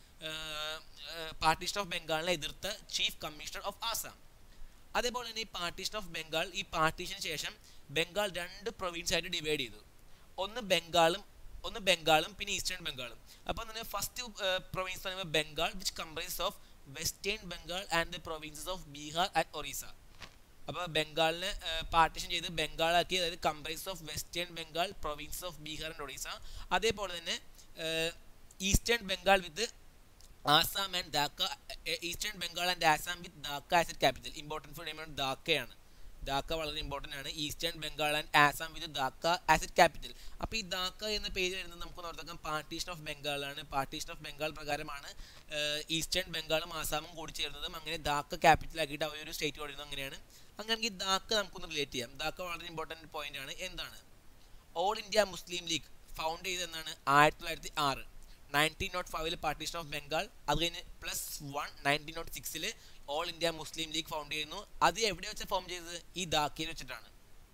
പാർട്ടിഷൻ ഓഫ് ബംഗാളിനെ എതിർത്ത ചീഫ് കമ്മീഷണർ ഓഫ് ആസാം അതേപോലെ തന്നെ ഈ പാർട്ടീഷൻ ഓഫ് ബംഗാൾ ഈ പാർട്ടീഷന് ശേഷം ബംഗാൾ രണ്ട് പ്രൊവിൻസ് ആയിട്ട് ഡിവൈഡ് ചെയ്തു ഒന്ന് ബംഗാളും ഒന്ന് ബംഗാളും പിന്നെ ഈസ്റ്റേൺ ബംഗാളും അപ്പോൾ തന്നെ ഫസ്റ്റ് പ്രൊവിൻസ് എന്ന് പറയുമ്പോൾ Bengal which comprise of western Bengal and the provinces of Bihar and Orissa അപ്പോൾ ബംഗാളിനെ പാർട്ടീഷൻ ചെയ്ത് ബംഗാളാക്കി അതായത് comprise of western Bengal province of Bihar and Orissa അതേപോലെ തന്നെ eastern Bengal with Assam and Dhaka eastern Bengal and Assam with Dhaka as a capital important for name ധാക്കയാണ് ധാക്ക വളരെ ഇമ്പോർട്ടൻ്റ് ആണ് eastern Bengal and Assam with Dhaka as a capital അപ്പോൾ ഈ ധാക്ക എന്ന പേര് വരുന്നത് നമുക്ക് ഓർത്തേക്കാം പാർട്ടീഷൻ ഓഫ് ബംഗാളാണ് പാർട്ടീഷൻ ഓഫ് ബംഗാൾ പ്രകാരമാണ് ഈസ്റ്റേൺ ബംഗാളും ആസാമും കൂടി ചേർന്നതും അങ്ങനെ ധാക്ക ക്യാപിറ്റൽ ആക്കിയിട്ട് അവരൊരു സ്റ്റേറ്റ് കൊടുക്കുന്നത് അങ്ങനെയാണ് അങ്ങനെയെങ്കിൽ ധാക്ക നമുക്കൊന്ന് റിലേറ്റ് ചെയ്യാം ധാക്ക വളരെ ഇമ്പോർട്ടൻറ്റ് പോയിന്റ് ആണ് എന്താണ് All India Muslim League found ചെയ്തെന്നാണ് ആയിരത്തി തൊള്ളായിരത്തി ആറ് നയൻറ്റീൻ നോട്ട് ഫൈവിൽ പാർട്ടീഷൻ ഓഫ് ബംഗാൾ അത് കഴിഞ്ഞ് പ്ലസ് വൺ നയൻറ്റീൻ നോട്ട് സിക്സിൽ All India Muslim League found ചെയ്യുന്നു അത് എവിടെ വെച്ച് ഫോം ചെയ്തത് ഈ ധാക്കയിൽ വെച്ചിട്ടാണ്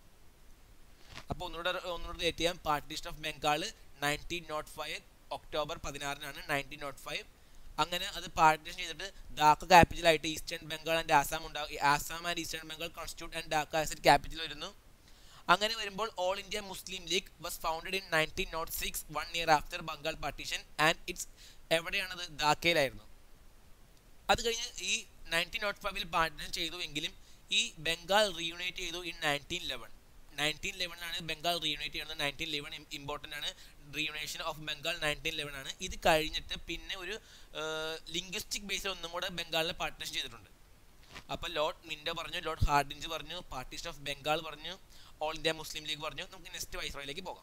അപ്പോൾ ഒന്നുകൂടെ ഒന്നുകൂടെ റിലേറ്റ് ചെയ്യാം partition of Bengal nineteen nought five October പതിനാറിനാണ് നയൻറ്റീൻ നോട്ട് ഫൈവ് അങ്ങനെ അത് പാർട്ടീഷൻ ചെയ്തിട്ട് ധാക്ക ക്യാപിറ്റൽ ആയിട്ട് ഈസ്റ്റേൺ ബംഗാൾ ആൻഡ് ആസാം ഉണ്ടാവും Assam and eastern Bengal constitute and Dhaka as a capital വരുന്നു അങ്ങനെ വരുമ്പോൾ All India Muslim League was founded in nineteen nought six one year after Bengal partition and it's എവിടെയാണത് ധാക്കയിലായിരുന്നു അത് കഴിഞ്ഞ് ഈ നയൻറ്റീൻ നോട്ട് ഫൈവിൽ പാർട്ടീഷൻ ചെയ്തു എങ്കിലും ഈ ബംഗാൾ റീയൂണൈറ്റ് ചെയ്തു ഇൻ നയൻറ്റീൻ ലെവൻ നയൻറ്റീൻ ലെവനിലാണ് ബംഗാൾ റീയൂണൈറ്റ് ചെയ്യുന്നത് നയൻറ്റീൻ ലെവൻ ഇമ്പോർട്ടൻ്റ് ആണ് reunion of Bengal nineteen eleven ആണ് ഇത് കഴിഞ്ഞിട്ട് പിന്നെ ഒരു ലിംഗ്വിസ്റ്റിക് ബേസിൽ ഒന്നും കൂടെ ബംഗാളിൽ പാർട്ടീഷൻ ചെയ്തിട്ടുണ്ട് അപ്പോൾ ലോർഡ് മിൻഡോ പറഞ്ഞു ലോർഡ് ഹാർഡിഞ്ച് പറഞ്ഞു പാർട്ടീഷൻ ഓഫ് ബംഗാൾ പറഞ്ഞു ഓൾ ഇന്ത്യ മുസ്ലിം ലീഗ് പറഞ്ഞു നമുക്ക് നെക്സ്റ്റ് വൈസ്രോയിലേക്ക് പോകാം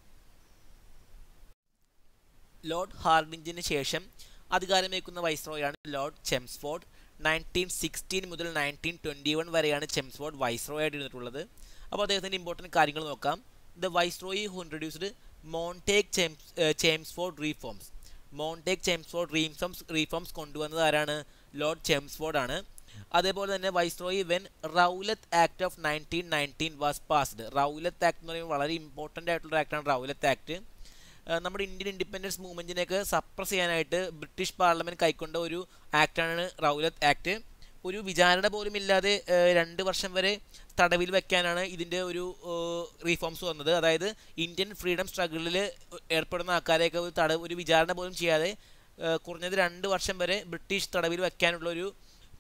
ലോർഡ് ഹാർഡിഞ്ചിന് ശേഷം അധികാരമേക്കുന്ന വൈസ്രോയാണ് ലോർഡ് ചെംസ്ഫോർഡ് നയൻറ്റീൻ സിക്സ്റ്റീൻ മുതൽ നയൻറ്റീൻ ട്വൻറ്റി വൺ വരെയാണ് ചെംസ്ഫോർഡ് വൈസ്രോയ് ആയിട്ട് ഇരുന്നിട്ടുള്ളത് അപ്പോൾ അദ്ദേഹത്തിൻ്റെ ഇമ്പോർട്ടൻറ്റ് കാര്യങ്ങൾ നോക്കാം the viceroy who introduced Montagu Chelms Chelmsford reforms Montagu Chelmsford reforms reforms കൊണ്ടുവന്നത് ആരാണ് ലോർഡ് ചെംസ്ഫോർഡ് ആണ് അതേപോലെ തന്നെ viceroy when Rowlatt act of nineteen nineteen was passed Rowlatt act എന്ന് പറയുമ്പോൾ വളരെ ഇമ്പോർട്ടൻ്റ് ആയിട്ടുള്ള ആക്ടാണ് റൗലത്ത് ആക്ട് നമ്മുടെ ഇന്ത്യൻ ഇൻഡിപെൻഡൻസ് മൂവ്മെൻറ്റിനെയൊക്കെ സപ്രസ് ചെയ്യാനായിട്ട് ബ്രിട്ടീഷ് പാർലമെൻറ്റ് കൈക്കൊണ്ട ഒരു ആക്ടാണ് റൗലത്ത് ആക്ട് ഒരു വിചാരണ പോലും ഇല്ലാതെ രണ്ട് വർഷം വരെ തടവിൽ വെക്കാനാണ് ഇതിൻ്റെ ഒരു റീഫോംസ് വന്നത് അതായത് ഇന്ത്യൻ ഫ്രീഡം സ്ട്രഗിളിൽ ഏർപ്പെടുന്ന ആൾക്കാരെയൊക്കെ ഒരു തടവ് ഒരു വിചാരണ പോലും ചെയ്യാതെ കുറഞ്ഞത് രണ്ട് വർഷം വരെ ബ്രിട്ടീഷ് തടവിൽ വെക്കാനുള്ള ഒരു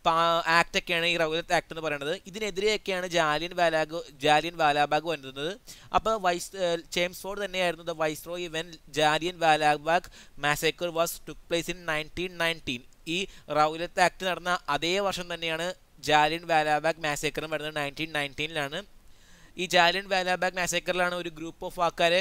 ആക്ട് ഒക്കെയാണ് ഈ റൗലത്ത് ആക്ട് എന്ന് പറയുന്നത് ഇതിനെതിരെയൊക്കെയാണ് ജാലിയൻ വാലാഗ് ജാലിയൻ വാലാബാഗ് വരുന്നത് അപ്പോൾ വൈസ് ചേംസ് ഫോർഡ് തന്നെയായിരുന്നു the viceroy when Jallian Walabagh massacre was took place in nineteen nineteen ഈ റൗലത്ത് ആക്ട് നടന്ന അതേ വർഷം തന്നെയാണ് ജാലിയൻ വാലാബാഗ് മാസേക്കറും വരുന്നത് നയൻറ്റീൻ നയൻറ്റീനിലാണ് ഈ ജാലിയൻ വാലാബാഗ് മാസേക്കറിലാണ് ഒരു ഗ്രൂപ്പ് ഓഫ് ആൾക്കാരെ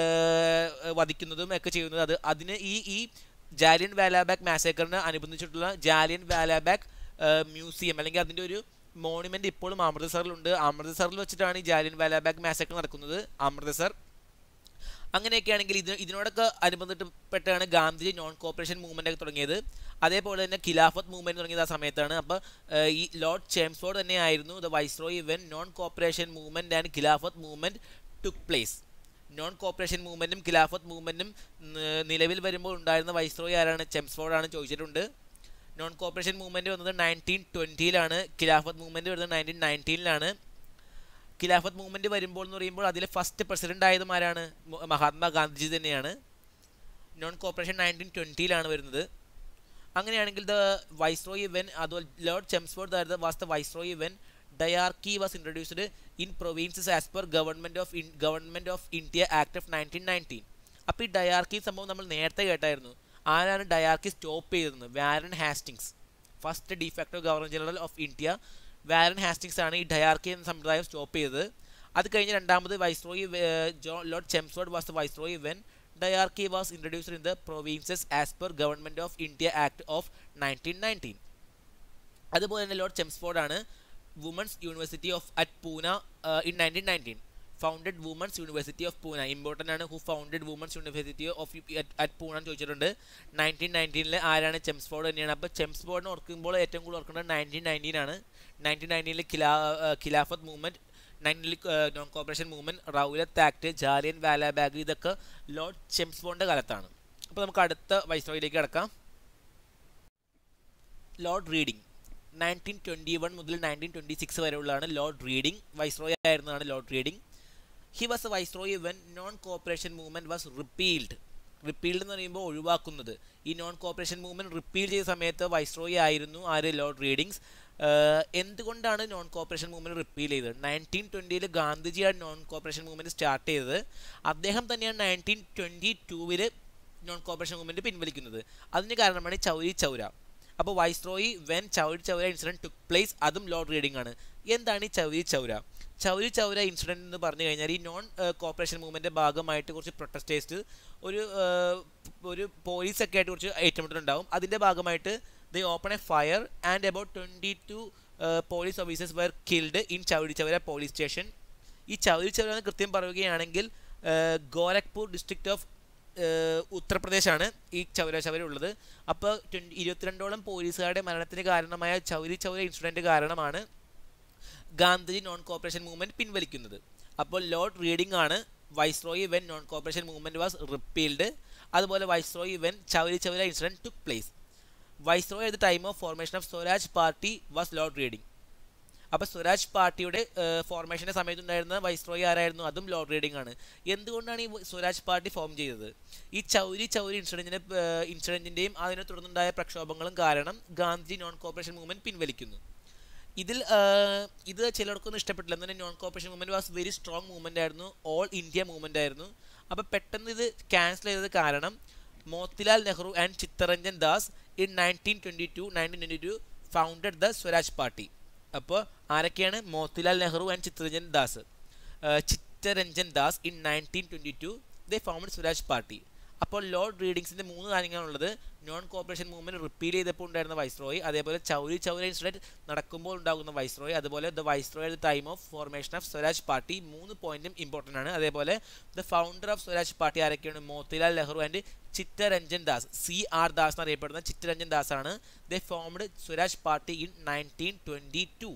വധിക്കുന്നതും ഒക്കെ ചെയ്യുന്നത് അത് അതിന് ഈ ഈ ജാലിയൻ വാലാബാഗ് മാസേക്കറിന് അനുബന്ധിച്ചിട്ടുള്ള ജാലിയൻ വാലാബാഗ് മ്യൂസിയം അല്ലെങ്കിൽ അതിൻ്റെ ഒരു മോണുമെൻ്റ് ഇപ്പോഴും അമൃത്സറിലുണ്ട് അമൃത്സറിൽ വെച്ചിട്ടാണ് ഈ ജാലിയൻ വാലാബാഗ് മാസേക്കർ നടക്കുന്നത് അമൃത്സർ അങ്ങനെയൊക്കെയാണെങ്കിൽ ഇത് ഇതിനോടൊക്കെ അനുബന്ധപ്പെട്ടാണ് ഗാന്ധിജി നോൺ കോപ്പറേഷൻ മൂവ്മെൻ്റ് ഒക്കെ തുടങ്ങിയത് അതേപോലെ തന്നെ ഖിലാഫത്ത് മൂവ്മെൻറ്റ് തുടങ്ങിയത് ആ സമയത്താണ് അപ്പോൾ ഈ ലോർഡ് ചേംസ്ഫോർഡ് തന്നെയായിരുന്നു the viceroy when non cooperation movement and Khilafat movement took place non cooperation മൂവ്മെൻറ്റും ഖിലാഫത്ത് മൂവ്മെൻറ്റും നിലവിൽ വരുമ്പോൾ ഉണ്ടായിരുന്ന വൈസ്രോയി ആരാണ് ചെംസ്ഫോർഡ് ആണ് ചോദിച്ചിട്ടുണ്ട് നോൺ കോപ്പറേഷൻ മൂവ്മെൻറ്റ് വന്നത് നയൻറ്റീൻ ട്വൻറ്റിയിലാണ് ഖിലാഫത്ത് മൂവ്മെൻറ്റ് വരുന്നത് നയൻറ്റീൻ നയൻറ്റീനിലാണ് ഖിലാഫത്ത് മൂവ്മെൻറ്റ് വരുമ്പോൾ എന്ന് പറയുമ്പോൾ അതിൽ ഫസ്റ്റ് പ്രസിഡന്റ് ആയതും ആരാണ് മഹാത്മാഗാന്ധിജി തന്നെയാണ് നോൺ കോപ്പറേഷൻ നയൻറ്റീൻ ട്വൻറ്റിയിലാണ് വരുന്നത് അങ്ങനെയാണെങ്കിൽ ദ വൈസ്രോയി വെൻ അതുപോലെ Lord Chelmsford was the viceroy when dyarchy was introduced in provinces as per government of government of India act of nineteen nineteen അപ്പോൾ ഈ ഡയാർക്കി സംഭവം നമ്മൾ നേരത്തെ കേട്ടായിരുന്നു ആരാണ് ഡയാർക്കി സ്റ്റോപ്പ് ചെയ്തത് Warren Hastings first de facto governor general of India Warren Hastings ആണ് ഈ ഡയാർക്കി എന്ന സമ്പ്രദായം സ്റ്റോപ്പ് ചെയ്തത് അത് കഴിഞ്ഞ് രണ്ടാമത് വൈസ്രോയി ജോ Lord Chelmsford was the viceroy when dyarchy was introduced in the provinces as per government of India act of nineteen nineteen അതുപോലെ തന്നെ ലോർഡ് ചെംസ്ഫോർഡ് ആണ് women's university of at Poona in nineteen nineteen founded women's university of Poona important ആണ് who founded women's university of at Poona എന്ന് ചോദിച്ചിട്ടുണ്ട് നയൻറ്റീൻ നയൻറ്റീനിൽ ആരാണ് ചെംസ്ഫോർഡ് തന്നെയാണ് അപ്പോൾ ചെംസ്ഫോർഡിനെ ഓർക്കുമ്പോൾ ഏറ്റവും കൂടുതൽ ഓർക്കുന്നത് നയൻറ്റീൻ നയൻറ്റീൻ ആണ് നയൻറ്റീൻ നയൻറ്റീനിൽ ഖിലാ ഖിലാഫത്ത് മൂവ്മെൻറ്റ് നയൻറ്റീനിൽ non cooperation movement Rowlatt Act Jallian Walabagh ഇതൊക്കെ ലോർഡ് ചെംസ്ഫോർഡിൻ്റെ കാലത്താണ് അപ്പോൾ നമുക്ക് അടുത്ത വൈസ്രോയിലേക്ക് കിടക്കാം Lord Reading nineteen twenty one മുതൽ നയൻറ്റീൻ ട്വൻറ്റി സിക്സ് വരെയുള്ളതാണ് ലോർഡ് റീഡിംഗ് വൈസ്രോയി ആയിരുന്നതാണ് Lord Reading he was a viceroy when non cooperation movement was repealed repealed എന്ന് പറയുമ്പോൾ ഒഴിവാക്കുന്നത് ഈ നോൺ കോപ്പറേഷൻ മൂവ്മെൻറ്റ് റിപ്പീൽ ചെയ്ത സമയത്ത് വൈസ്രോയി ആയിരുന്നു ആര് ലോർഡ് റീഡിങ്സ് എന്തുകൊണ്ടാണ് നോൺ കോപ്പറേഷൻ മൂവ്മെൻറ്റ് റിപ്പീൽ ചെയ്തത് നയൻറ്റീൻ ട്വൻറ്റിയിൽ ഗാന്ധിജിയാണ് നോൺ കോപ്പറേഷൻ മൂവ്മെൻറ്റ് സ്റ്റാർട്ട് ചെയ്തത് അദ്ദേഹം തന്നെയാണ് നയൻറ്റീൻ ട്വൻറ്റി ടൂവിൽ നോൺ കോപ്പറേഷൻ മൂവ്മെൻറ്റ് പിൻവലിക്കുന്നത് അതിന് കാരണമാണ് ചൗരി ചൗര അപ്പോൾ viceroy when Chauri Chaura incident took place അതും ലോഡ് റീഡിംഗ് ആണ് എന്താണ് ഈ ചൗരി ചൗര ചൗരി ചൗര ഇൻസിഡൻറ്റ് എന്ന് പറഞ്ഞു കഴിഞ്ഞാൽ ഈ നോൺ കോപ്പറേഷൻ മൂവ്മെൻറ്റിൻ്റെ ഭാഗമായിട്ട് കുറച്ച് പ്രൊട്ടസ്റ്റേഴ്സ് ഒരു ഒരു പോലീസൊക്കെ ആയിട്ട് കുറച്ച് ഏറ്റുമുട്ടലുണ്ടാവും അതിൻ്റെ ഭാഗമായിട്ട് they open a fire and about twenty two police officers were killed in Chauri Chaura police station ഈ ചൗരി ചൗര എന്ന് കൃത്യം പറയുകയാണെങ്കിൽ ഗോരഖ്പൂർ ഡിസ്ട്രിക്റ്റ് ഓഫ് ഉത്തർപ്രദേശാണ് ഈ ചൗര ചൗര ഉള്ളത് അപ്പോൾ ട്വൻറ്റി ഇരുപത്തിരണ്ടോളം പോലീസുകാരുടെ മരണത്തിന് കാരണമായ ചൗരി ചൗര ഇൻസിഡൻറ്റ് കാരണമാണ് ഗാന്ധിജി നോൺ കോപ്പറേഷൻ മൂവ്മെൻറ്റ് പിൻവലിക്കുന്നത് അപ്പോൾ ലോർഡ് റീഡിംഗ് ആണ് viceroy when non cooperation movement was repealed അതുപോലെ viceroy when Chauri Chaura incident took place viceroy at the time of formation of Swaraj party was Lord Reading അപ്പോൾ സ്വരാജ് പാർട്ടിയുടെ ഫോർമേഷൻ്റെ സമയത്തുണ്ടായിരുന്ന വൈസ്രോയി ആരായിരുന്നു അതും ലോർഡ് റീഡിംഗ് ആണ് എന്തുകൊണ്ടാണ് ഈ സ്വരാജ് പാർട്ടി ഫോം ചെയ്തത് ഈ ചൗരി ചൗരി ഇൻസിഡൻറ്റിൻ്റെ ഇൻസിഡൻറ്റിൻ്റെയും അതിനെ തുടർന്നുണ്ടായ പ്രക്ഷോഭങ്ങളും കാരണം ഗാന്ധി നോൺ കോപ്പറേഷൻ മൂവ്മെൻറ്റ് പിൻവലിക്കുന്നു ഇതിൽ ഇത് ചിലർക്കൊന്നും ഇഷ്ടപ്പെട്ടില്ല എന്നാൽ non cooperation movement was very strong movement ആയിരുന്നു ഓൾ ഇന്ത്യ മൂവ്മെൻ്റ് ആയിരുന്നു അപ്പോൾ പെട്ടെന്ന് ഇത് ക്യാൻസൽ ചെയ്തത് കാരണം Motilal Nehru and Chittaranjan Das in nineteen twenty two nineteen twenty two founded the Swaraj party അപ്പോൾ ആരൊക്കെയാണ് Motilal Nehru and Chittaranjan Das Chittaranjan Das in nineteen twenty two they found Swaraj party അപ്പോൾ ലോർഡ് റീഡിങ്സിൻ്റെ മൂന്ന് കാര്യങ്ങളുള്ളത് നോൺ കോപ്പറേഷൻ മൂവ്മെൻറ്റ് റിപ്പീൽ ചെയ്തപ്പോൾ ഉണ്ടായിരുന്ന വൈസ്രോയി അതേപോലെ ചൗരി ചൗര ഇൻസിഡൻറ്റ് നടക്കുമ്പോൾ ഉണ്ടാകുന്ന വൈസ്രോയി അതുപോലെ the viceroy at the time of formation of Swaraj party മൂന്ന് പോയിന്റും ഇമ്പോർട്ടൻ്റ് ആണ് അതേപോലെ the founder of Swaraj party ആരൊക്കെയാണ് Motilal Nehru and Chittaranjan Das C R Das എന്നറിയപ്പെടുന്ന ചിത്തരഞ്ജൻ ദാസ് ആണ് the formed Swaraj party in nineteen twenty two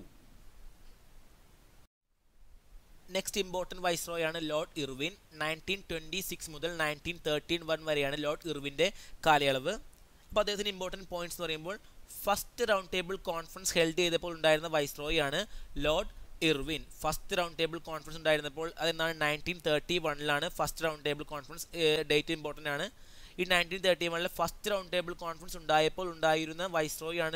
next important viceroy ആണ് Lord Irwin nineteen twenty six മുതൽ നയൻറ്റീൻ തേർട്ടീൻ വൺ വരെയാണ് ലോർഡ് ഇർവിൻ്റെ കാലയളവ് അപ്പോൾ അദ്ദേഹത്തിന് ഇമ്പോർട്ടൻറ്റ് പോയിന്റ്സ് എന്ന് പറയുമ്പോൾ first round table conference held ചെയ്തപ്പോൾ ഉണ്ടായിരുന്ന വൈസ്രോയ് ആണ് Lord Irwin first round table conference ഉണ്ടായിരുന്നപ്പോൾ അതെന്താണ് നയൻറ്റീൻ തേർട്ടി വണ്ണിലാണ് first round table conference date important ആണ് ഈ നയൻറ്റീൻ തേർട്ടി വണ്ണിൽ ഫസ്റ്റ് റൗണ്ട് ടേബിൾ കോൺഫറൻസ് ഉണ്ടായപ്പോൾ ഉണ്ടായിരുന്ന വൈസ്രോയ് ആണ്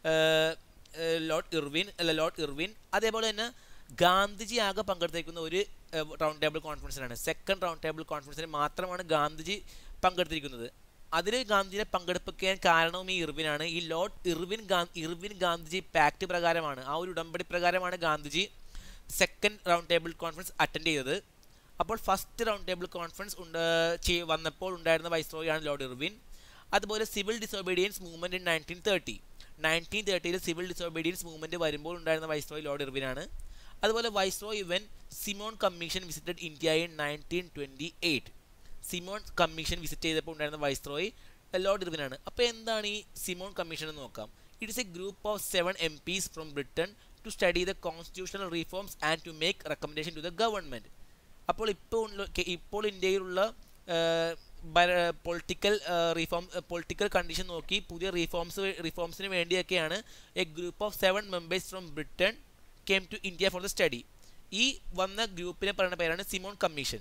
ലോർഡ് ഇർവിൻ അല്ല ലോർഡ് ഇർവിൻ അതേപോലെ തന്നെ ഗാന്ധിജി ആകെ പങ്കെടുത്തിരിക്കുന്ന ഒരു റൗണ്ട് ടേബിൾ കോൺഫറൻസിനാണ് സെക്കൻഡ് റൗണ്ട് ടേബിൾ കോൺഫറൻസിന് മാത്രമാണ് ഗാന്ധിജി പങ്കെടുത്തിരിക്കുന്നത് അതിൽ ഗാന്ധിജിനെ പങ്കെടുപ്പിക്കാൻ കാരണവും ഈ ഇർവിനാണ് ഈ Lord Irwin Irwin Gandhiji pact പ്രകാരമാണ് ആ ഒരു ഉടമ്പടി പ്രകാരമാണ് Gandhiji second round table conference attend ചെയ്തത് അപ്പോൾ ഫസ്റ്റ് റൗണ്ട് ടേബിൾ കോൺഫറൻസ് ഉണ്ട് വന്നപ്പോൾ ഉണ്ടായിരുന്ന വൈസ്രോയാണ് ലോർഡ് ഇർവിൻ അതുപോലെ civil disobedience movement in nineteen thirty nineteen തേർട്ടിയിൽ സിവിൽ ഡിസോബീഡിയൻസ് മൂവ്മെൻറ്റ് വരുമ്പോൾ ഉണ്ടായിരുന്ന വൈസ്രോയ് ലോർഡ് ഇർവിനാണ് അതുപോലെ viceroy when Simon commission visited India in nineteen twenty eight Simon commission visit ചെയ്തപ്പോൾ ഉണ്ടായിരുന്ന വൈസ്രോയ് ലോർഡ് ഇർവിനാണ് അപ്പോൾ എന്താണ് ഈ സിമോൺ കമ്മീഷൻ എന്ന് നോക്കാം it is a group of seven MPs from Britain to study the constitutional reforms and to make recommendation to the government അപ്പോൾ ഇപ്പോൾ ഇപ്പോൾ ഇന്ത്യയിലുള്ള പൊളിറ്റിക്കൽ റീഫോം പൊളിറ്റിക്കൽ കണ്ടീഷൻ നോക്കി പുതിയ റീഫോംസ് റീഫോംസിന് വേണ്ടിയൊക്കെയാണ് a group of seven members from Britain came to India for the study ഈ വന്ന ഗ്രൂപ്പിനെ പറയുന്ന പേരാണ് Simon commission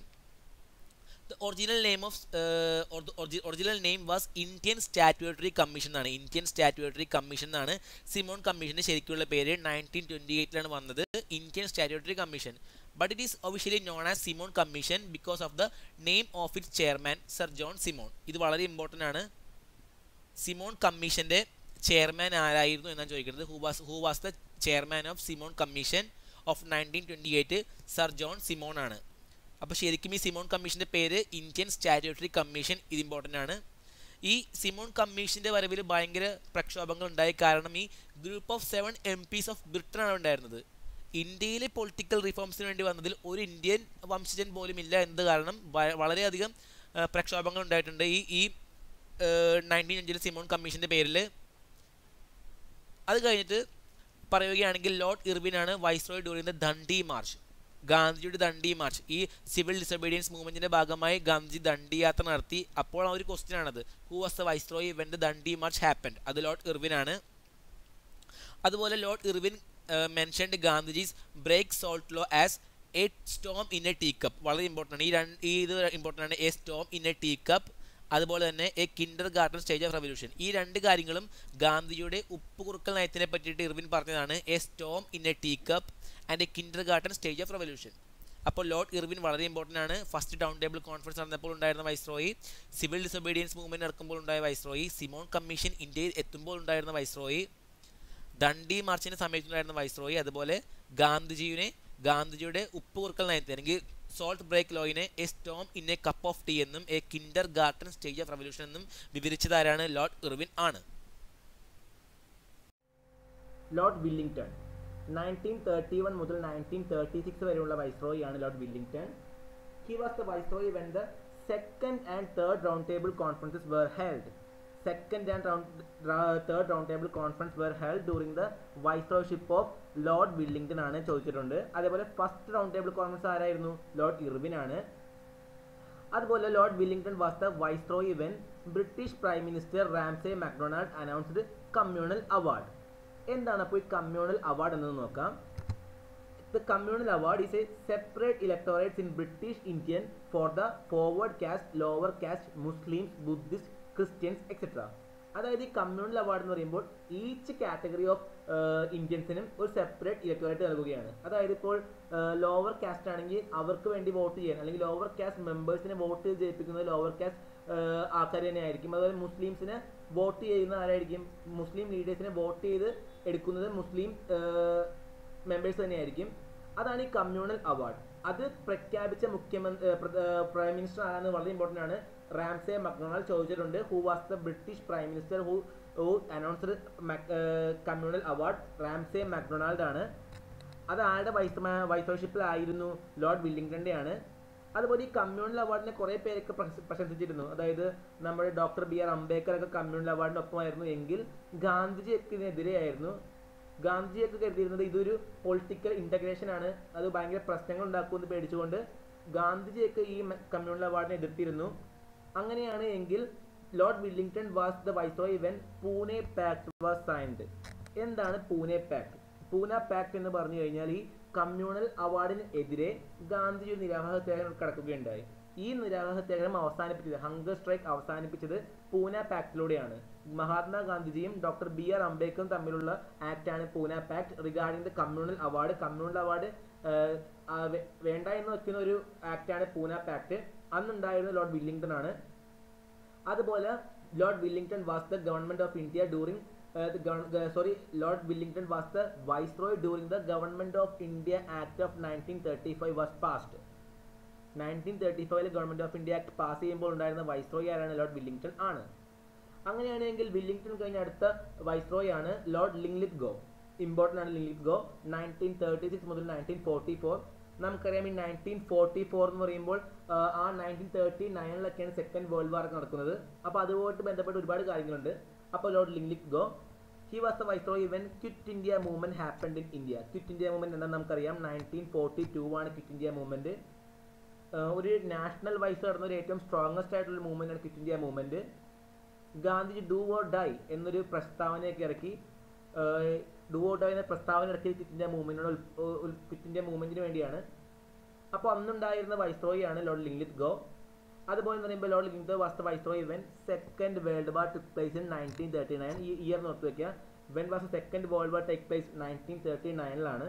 the original name of original name was Indian statutory commission എന്നാണ് ഇന്ത്യൻ സ്റ്റാറ്റ്യൂട്ടറി കമ്മീഷൻ എന്നാണ് സിമോൺ കമ്മീഷൻ്റെ ശരിക്കുള്ള പേര് നയൻറ്റീൻ ട്വൻറ്റി എയ്റ്റിലാണ് വന്നത് Indian statutory commission but it is officially known as Simon commission because of the name of it chairman sir John Simon ഇത് വളരെ ഇമ്പോർട്ടൻ്റ് ആണ് സിമോൺ കമ്മീഷൻ്റെ ചെയർമാൻ ആരായിരുന്നു എന്നാണ് ചോദിക്കുന്നത് who was who was the chairman of Simon commission of nineteen twenty eight sir John Simon ആണ് അപ്പോൾ ശരിക്കും ഈ സിമോൺ കമ്മീഷൻ്റെ പേര് ഇന്ത്യൻ സ്റ്റാറ്റ്യൂട്ടറി കമ്മീഷൻ ഇത് ഇമ്പോർട്ടൻ്റ് ആണ് ഈ സിമോൺ കമ്മീഷൻ്റെ വരവിൽ ഭയങ്കര പ്രക്ഷോഭങ്ങൾ ഉണ്ടായി കാരണം ഈ group of seven MPs of Britain ആണ് ഉണ്ടായിരുന്നത് ഇന്ത്യയിലെ പൊളിറ്റിക്കൽ റിഫോംസിന് വേണ്ടി വന്നതിൽ ഒരു ഇന്ത്യൻ വംശജൻ പോലും ഇല്ല എന്നത് കാരണം വ- വളരെയധികം ആ, പ്രക്ഷോഭങ്ങൾ ഉണ്ടായിട്ടുണ്ട് ഈ ഈ നയൻറ്റീൻ അഞ്ചിൽ സിമോൺ കമ്മീഷൻ്റെ പേരിൽ അത് കഴിഞ്ഞിട്ട് പറയുകയാണെങ്കിൽ ലോർഡ് ഇർവിനാണ് viceroy during the Dandi march ഗാന്ധിജിയുടെ ദണ്ഡി മാർച്ച് ഈ സിവിൽ ഡിസൊബീഡിയൻസ് മൂവ്മെന്റിന്റെ ഭാഗമായി ഗാന്ധിജി ദണ്ഡി യാത്ര നടത്തി അപ്പോൾ ആ ഒരു ക്വസ്റ്റ്യൻ ആണത് who was the viceroy when the Dandi march happened അത് ലോർഡ് ഇർവിനാണ് അതുപോലെ Lord Irwin mentioned Gandhiji's break salt law as a storm in a tea cup വളരെ ഇമ്പോർട്ടൻ്റ് ആണ് ഈ രണ്ട് ഈ ഇത് ഇമ്പോർട്ടൻ്റ് ആണ് a storm in a tea cup അതുപോലെ തന്നെ a kindergarten stage of revolution ഈ രണ്ട് കാര്യങ്ങളും ഗാന്ധിജിയുടെ ഉപ്പ് കുറുക്കൽ നയത്തിനെ പറ്റിയിട്ട് ഇർവിൻ പറഞ്ഞതാണ് a storm in a tea cup and a kindergarten stage of revolution അപ്പോൾ ലോർഡ് ഇർവിൻ വളരെ ഇമ്പോർട്ടൻ്റ് ആണ് ഫസ്റ്റ് ടൗൺ ടേബിൾ കോൺഫറൻസ് നടന്നപ്പോൾ ഉണ്ടായിരുന്ന വൈസ്രോയി സിവിൽ ഡിസൊബീഡിയൻസ് മൂവ്മെന്റ് നടക്കുമ്പോൾ ഉണ്ടായ വൈസ്രോയി സിമോൺ കമ്മീഷൻ ഇന്ത്യയിൽ എത്തുമ്പോൾ ഉണ്ടായിരുന്ന വൈസ്രോയി ദണ്ഡി മാർച്ചിന് സമയത്തുണ്ടായിരുന്ന വൈസ്രോയി അതുപോലെ ഗാന്ധിജിയുടെ ഗാന്ധിജിയുടെ ഉപ്പ് കുറുക്കൽ നയത്തെ അല്ലെങ്കിൽ സോൾട്ട് ബ്രേക്ക് ലോയിനെ a storm in a cup of tea എന്നും a kindergarten stage of revolution എന്നും വിവരിച്ചതാരാണ് ലോർഡ് ഇർവിൻ ആണ് Lord Willingdon nineteen thirty one മുതൽ നയൻറ്റീൻ തേർട്ടി സിക്സ് വരെയുള്ള വൈസ്രോയി ആണ് Lord Willingdon he was the viceroy when the second and third round table conferences were held second and round third round table conference were held during the viceroyship of Lord Willingdon ആണ് ചോദിച്ചിട്ടുണ്ട് അതേപോലെ ഫസ്റ്റ് റൗണ്ട് ടേബിൾ കോൺഫറൻസ് ആരായിരുന്നു ലോർഡ് ഇർവിൻ ആണ് അതുപോലെ Lord Willingdon was the viceroy when British prime minister Ramsay MacDonald announced communal award എന്താണ് അപ്പോൾ ഈ കമ്മ്യൂണൽ അവാർഡ് എന്നത് നോക്കാം the communal award is a separate electorates in British Indian for the forward caste lower caste Muslims Buddhist Christians etcetera അതായത് ഈ കമ്മ്യൂണൽ അവാർഡ് എന്ന് പറയുമ്പോൾ ഈച്ച് കാറ്റഗറി ഓഫ് ഇന്ത്യൻസിനും ഒരു സെപ്പറേറ്റ് ഇലക്ടോറേറ്റ് നൽകുകയാണ് അതായത് ഇപ്പോൾ ലോവർ കാസ്റ്റ് ആണെങ്കിൽ അവർക്ക് വേണ്ടി വോട്ട് ചെയ്യാൻ അല്ലെങ്കിൽ ലോവർ കാസ്റ്റ് മെമ്പേഴ്സിനെ വോട്ട് ജയിപ്പിക്കുന്നത് ലോവർ കാസ്റ്റ് ആൾക്കാർ തന്നെ ആയിരിക്കും അതുപോലെ മുസ്ലിംസിനെ വോട്ട് ചെയ്യുന്ന ആരായിരിക്കും മുസ്ലിം ലീഡേഴ്സിനെ വോട്ട് ചെയ്ത് എടുക്കുന്നത് മുസ്ലിം മെമ്പേഴ്സ് തന്നെയായിരിക്കും അതാണ് ഈ കമ്മ്യൂണൽ അവാർഡ് അത് പ്രഖ്യാപിച്ച മുഖ്യമന്ത്രി പ്രൈം മിനിസ്റ്റർ ആണെന്ന് വളരെ ഇമ്പോർട്ടൻ്റ് ആണ് റാംസെ മക്ഡൊണാൾഡ് ചോദിച്ചിട്ടുണ്ട് who was the British prime minister who who announced communal award Ramsay MacDonald ആണ് അത് ആരുടെ വൈസ് വൈസോഷിപ്പിലായിരുന്നു ലോർഡ് വില്ലിംഗ്ടന്റെ ആണ് അതുപോലെ ഈ കമ്മ്യൂണൽ അവാർഡിനെ കുറേ പേരൊക്കെ പ്രശ- പ്രശംസിച്ചിരുന്നു അതായത് നമ്മുടെ ഡോക്ടർ ബി ആർ അംബേദ്കർ ഒക്കെ കമ്മ്യൂണൽ അവാർഡിനൊപ്പമായിരുന്നു എങ്കിൽ ഗാന്ധിജിയൊക്കെ ഇതിനെതിരെയായിരുന്നു ഗാന്ധിജിയൊക്കെ കരുതിയിരുന്നത് ഇതൊരു പൊളിറ്റിക്കൽ ഇന്റഗ്രേഷൻ ആണ് അത് ഭയങ്കര പ്രശ്നങ്ങൾ ഉണ്ടാക്കുമെന്ന് പേടിച്ചുകൊണ്ട് ഗാന്ധിജിയൊക്കെ ഈ കമ്മ്യൂണൽ അവാർഡിനെ എതിർത്തിരുന്നു അങ്ങനെയാണ് എങ്കിൽ Lord Willingdon was the viceroy when Pune pact was signed എന്താണ് പൂനെ പാക്ട് പൂന പാക്ട് എന്ന് പറഞ്ഞു കഴിഞ്ഞാൽ ഈ കമ്മ്യൂണൽ അവാർഡിന് എതിരെ ഗാന്ധിജി ഒരു നിരാഹാര സത്യാഗ്രഹം കടക്കുകയുണ്ടായി ഈ നിരാഹാര സത്യാഗ്രഹം അവസാനിപ്പിച്ചത് ഹങ്കർ സ്ട്രൈക്ക് അവസാനിപ്പിച്ചത് പൂന പാക്ടിലൂടെയാണ് മഹാത്മാഗാന്ധിജിയും ഡോക്ടർ ബി ആർ അംബേദ്കറും തമ്മിലുള്ള ആക്ട് ആണ് Poona pact regarding the communal award communal award വേണ്ട എന്ന് വെക്കുന്ന ഒരു ആക്ട് ആണ് പൂന പാക്ട് അന്നുണ്ടായിരുന്ന ലോർഡ് വില്ലിംഗ്ടൺ ആണ് അതുപോലെ Lord Willingdon was the government of India during sorry Lord Willingdon was the viceroy during the government of India act of nineteen thirty five was passed nineteen thirty ഫൈവില് government of India act pass ചെയ്യുമ്പോൾ ഉണ്ടായിരുന്ന വൈസ്രോയ് ആരാണ് ലോർഡ് വില്ലിംഗ്ടൺ ആണ് അങ്ങനെയാണെങ്കിൽ വില്ലിംഗ്ടൺ കഴിഞ്ഞ അടുത്ത വൈസ്രോയ് ആണ് ലോർഡ് ലിംഗ്ലിത് ഗോ ഇമ്പോർട്ടൻ്റ് ആണ് Linlithgow nineteen thirty six മുതൽ നയൻറ്റീൻ ഫോർട്ടി ഫോർ നമുക്കറിയാം ഈ നയൻറ്റീൻ ഫോർട്ടി ഫോർ എന്ന് പറയുമ്പോൾ ആ, ആ നയൻറ്റീൻ തേർട്ടി നയനിലൊക്കെയാണ് സെക്കൻഡ് വേൾഡ് വാർ ഒക്കെ നടക്കുന്നത് അപ്പോൾ അതുമായിട്ട് ബന്ധപ്പെട്ട് ഒരുപാട് കാര്യങ്ങളുണ്ട് അപ്പോൾ Lord Linlithgow he was the viceroy when quit India movement happened in India quit India movement എന്താണെന്ന് നമുക്കറിയാം നയൻറ്റീൻ ഫോർട്ടി ടു ആണ് ക്വിറ്റ് ഇന്ത്യ മൂവ്മെന്റ് ഒരു നാഷണൽ വൈസ് നടന്ന ഒരു ഏറ്റവും സ്ട്രോങ്ങസ്റ്റ് ആയിട്ടുള്ള മൂവ്മെന്റ് ആണ് quit India movement Gandhiji do or die എന്നൊരു പ്രസ്താവനയൊക്കെ ഇറക്കി ഡു ഓർ ഡൈ എന്ന പ്രസ്താവന ഇറക്കി ക്വിറ്റ് ഇന്ത്യ മൂവ്മെന്റിനോട് ക്വിറ്റ് ഇന്ത്യ മൂവ്മെന്റിന് വേണ്ടിയാണ് അപ്പോൾ അന്നുണ്ടായിരുന്ന വൈസ്രോയി ആണ് ലോർഡ് ലിംഗ്ലിത് ഗോ അതുപോലെ എന്ന് പറയുമ്പോൾ Lord Linlithgow was the viceroy when second world war took place in nineteen thirty nine ഈ ഇയർ നോക്കി വെക്കുക when was second world war take place nineteen thirty നയനിലാണ്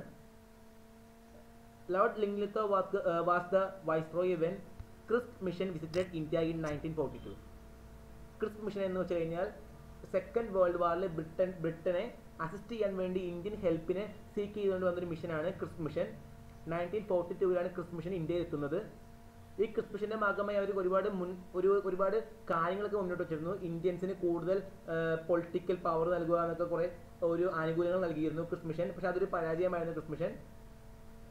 Lord Linlithgow was was the viceroy when Cripps mission visited India in nineteen forty two Cripps mission എന്ന് വെച്ച് കഴിഞ്ഞാൽ സെക്കൻഡ് വേൾഡ് വാറിൽ ബ്രിട്ടൻ ബ്രിട്ടനെ അസിസ്റ്റ് ചെയ്യാൻ വേണ്ടി ഇന്ത്യൻ ഹെൽപ്പിനെ സീക്ക് ചെയ്തുകൊണ്ട് വന്നൊരു മിഷനാണ് ക്രിസ്പ് മിഷൻ നയൻറ്റീൻ ഫോർട്ടി ടൂവിലാണ് ക്രിസ്പ് മിഷൻ ഇന്ത്യയിൽ എത്തുന്നത് ഈ ക്രിസ്പ് മിഷന്റെ ഭാഗമായി അവർ ഒരുപാട് മുൻ ഒരു ഒരുപാട് കാര്യങ്ങളൊക്കെ മുന്നോട്ട് വെച്ചിരുന്നു ഇന്ത്യൻസിന് കൂടുതൽ പൊളിറ്റിക്കൽ പവർ നൽകുക എന്നൊക്കെ കുറെ ഒരു ആനുകൂല്യങ്ങൾ നൽകിയിരുന്നു ക്രിസ്പ് മിഷൻ പക്ഷെ അതൊരു പരാജയമായിരുന്നു ക്രിസ്പ് മിഷൻ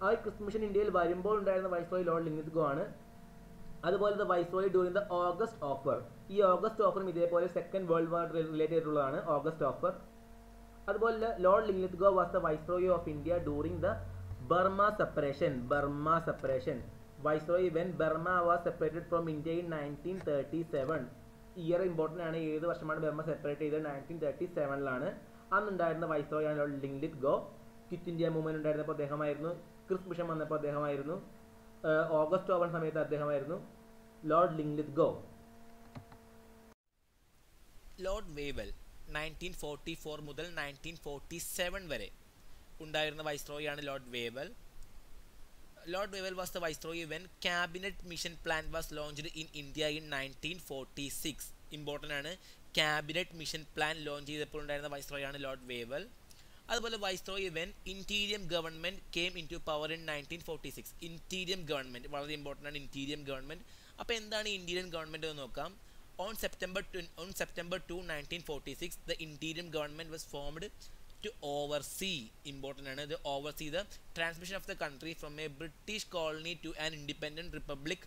ആ ക്രിസ്തു മിഷൻ ഇന്ത്യയിൽ വരുമ്പോൾ ഉണ്ടായിരുന്ന വൈസ്രോയി ലോർഡ് ലിംഗിത് ഗോ ആണ് അതുപോലെ the viceroy during the August offer ഈ ഓഗസ്റ്റ് ഓഫറും ഇതേപോലെ സെക്കൻഡ് വേൾഡ് വാർ റിലേറ്റഡ് ആയിട്ടുള്ളതാണ് ഓഗസ്റ്റ് ഓഫർ അതുപോലെ Lord Linlithgow was the viceroy of India during the Burma separation Burma separation viceroy when Burma was separated from India in nineteen thirty seven year important ആണ് ഏത് വർഷമാണ് ബർമ സെപ്പറേറ്റ് ചെയ്തത് നയൻറ്റീൻ തേർട്ടി സെവനിലാണ് അന്നുണ്ടായിരുന്ന വൈസ്രോയി ആണ് Lord Linlithgow quit India movement ഉണ്ടായിരുന്നപ്പോൾ അദ്ദേഹമായിരുന്നു ക്രിസ് മിഷൻ വന്നപ്പോൾ അദ്ദേഹമായിരുന്നു ഓഗസ്റ്റ് ഓവൺ സമയത്ത് അദ്ദേഹമായിരുന്നു Lord Linlithgow Lord Wavell nineteen forty four മുതൽ നയൻറ്റീൻ ഫോർട്ടി സെവൻ വരെ ഉണ്ടായിരുന്ന വൈസ്രോയാണ് Lord Wavell Lord Wavell was the viceroy when cabinet mission plan was launched in India in nineteen forty six important ആണ് ക്യാബിനറ്റ് മിഷൻ പ്ലാൻ ലോഞ്ച് ചെയ്തപ്പോൾ ഉണ്ടായിരുന്ന വൈസ്രോയാണ് ലോർഡ് വേവൽ അതുപോലെ viceroy when interim government came in to power in nineteen forty six interim government വളരെ ഇമ്പോർട്ടൻ്റ് ആണ് ഇൻറ്റീരിയം ഗവൺമെൻറ് അപ്പോൾ എന്താണ് ഇന്ത്യൻ ഗവൺമെൻറ് എന്ന് നോക്കാം on September on September two nineteen forty six the interim government was formed to oversee important ആണ് ഇത് oversee the transmission of the country from a British colony to an independent republic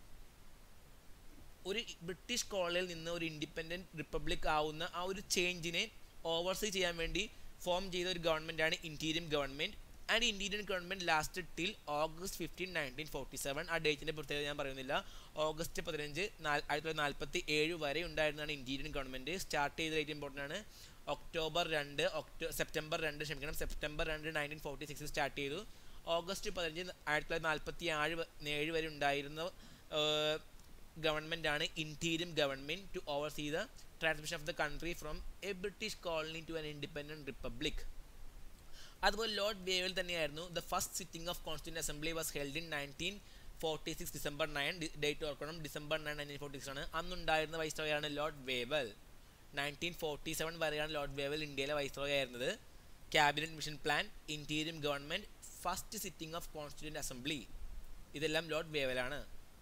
ഒരു ബ്രിട്ടീഷ് കോളനിയിൽ നിന്ന് ഒരു ഇൻഡിപെൻഡൻറ്റ് റിപ്പബ്ലിക് ആവുന്ന ആ ഒരു ചേഞ്ചിനെ ഓവർസീ ചെയ്യാൻ വേണ്ടി ഫോം ചെയ്ത ഒരു ഗവൺമെൻറ്റാണ് interim government and Indian government last till August fifteen nineteen forty seven ആ ഡേറ്റിൻ്റെ പ്രത്യേകത ഞാൻ പറയുന്നില്ല ഓഗസ്റ്റ് പതിനഞ്ച് ആയിരത്തി തൊള്ളായിരത്തി നാൽപ്പത്തി ഏഴ് വരെ ഉണ്ടായിരുന്നതാണ് ഇന്ത്യൻ ഗവൺമെൻറ് സ്റ്റാർട്ട് ചെയ്ത ഡേറ്റ് ഇമ്പോർട്ടൻ്റ് ആണ് ഒക്ടോബർ രണ്ട് ഒക്ടോ സെപ്റ്റംബർ രണ്ട് ക്ഷമിക്കണം സെപ്റ്റംബർ രണ്ട് നയൻറ്റീൻ ഫോർട്ടി സിക്സ് സ്റ്റാർട്ട് ചെയ്തു ഓഗസ്റ്റ് പതിനഞ്ച് ആയിരത്തി തൊള്ളായിരത്തി നാൽപ്പത്തി ഏഴ് ഏഴ് വരെ ഉണ്ടായിരുന്ന ഗവൺമെൻറ് ആണ് interim government to oversee the transmission of the country from a British colony to an independent republic അതുപോലെ ലോർഡ് വേവൽ തന്നെയായിരുന്നു the first sitting of constituent assembly was held in nineteen forty six December nine date ഓർക്കണം December nine nineteen forty six ആണ് അന്നുണ്ടായിരുന്ന വൈസ്രോയാണ് Lord Wavell nineteen forty seven വരെയാണ് ലോർഡ് വേവൽ ഇന്ത്യയിലെ വൈസ്രോയ ആയിരുന്നത് cabinet mission plan interim government first sitting of constituent assembly ഇതെല്ലാം ലോർഡ് വേവലാണ്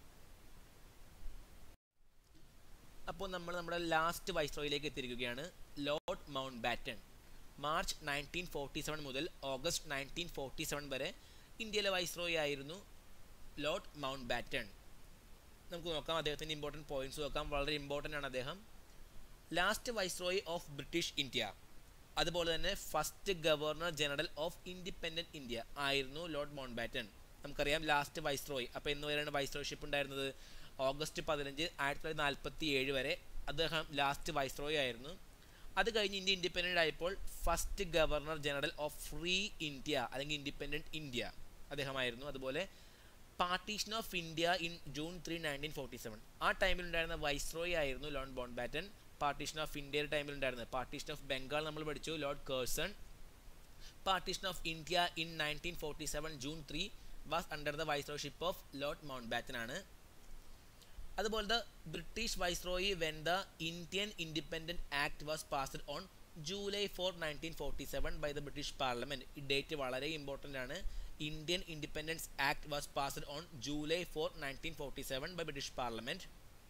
അപ്പോൾ നമ്മൾ നമ്മുടെ ലാസ്റ്റ് വൈസ്രോയിലേക്ക് എത്തിയിരിക്കുകയാണ് Lord Mountbatten March nineteen forty seven മുതൽ ഓഗസ്റ്റ് നയൻറ്റീൻ ഫോർട്ടി സെവൻ വരെ ഇന്ത്യയിലെ വൈസ്രോയി ആയിരുന്നു ലോർഡ് മൗണ്ട് ബാറ്റൺ നമുക്ക് നോക്കാം അദ്ദേഹത്തിൻ്റെ ഇമ്പോർട്ടൻറ്റ് പോയിന്റ്സ് നോക്കാം വളരെ ഇമ്പോർട്ടൻ്റ് ആണ് അദ്ദേഹം last viceroy of British India അതുപോലെ തന്നെ first governor general of independent India ആയിരുന്നു ലോർഡ് മൗണ്ട് ബാറ്റൺ നമുക്കറിയാം ലാസ്റ്റ് വൈസ്രോയി അപ്പോൾ എന്ന് വരെയാണ് വൈസ്രോയിഷിപ്പ് ഉണ്ടായിരുന്നത് ഓഗസ്റ്റ് പതിനഞ്ച് ആയിരത്തി തൊള്ളായിരത്തി നാൽപ്പത്തി ഏഴ് വരെ അദ്ദേഹം ലാസ്റ്റ് വൈസ്രോയി ആയിരുന്നു അത് കഴിഞ്ഞ് ഇന്ത്യ ഇൻഡിപെൻഡൻ്റ് ആയപ്പോൾ first governor general of free India അല്ലെങ്കിൽ ഇൻഡിപെൻഡൻറ്റ് ഇന്ത്യ അദ്ദേഹമായിരുന്നു അതുപോലെ partition of India in June three nineteen forty seven ആ ടൈമിൽ ഉണ്ടായിരുന്ന വൈസ്രോയി ആയിരുന്നു Lord Mountbatten partition of ഇന്ത്യയുടെ ടൈമിൽ ഉണ്ടായിരുന്നത് പാർട്ടീഷൻ ഓഫ് ബംഗാൾ നമ്മൾ പഠിച്ചു Lord Curzon partition of India in nineteen forty seven June three was under the viceroyship of Lord Mountbatten ആണ് അതുപോലെ the British viceroy when the Indian independent act was passed on July four nineteen forty seven by the British parliament ഈ ഡേറ്റ് വളരെ ഇമ്പോർട്ടൻ്റ് ആണ് Indian independence act was passed on July four nineteen forty seven by British parliament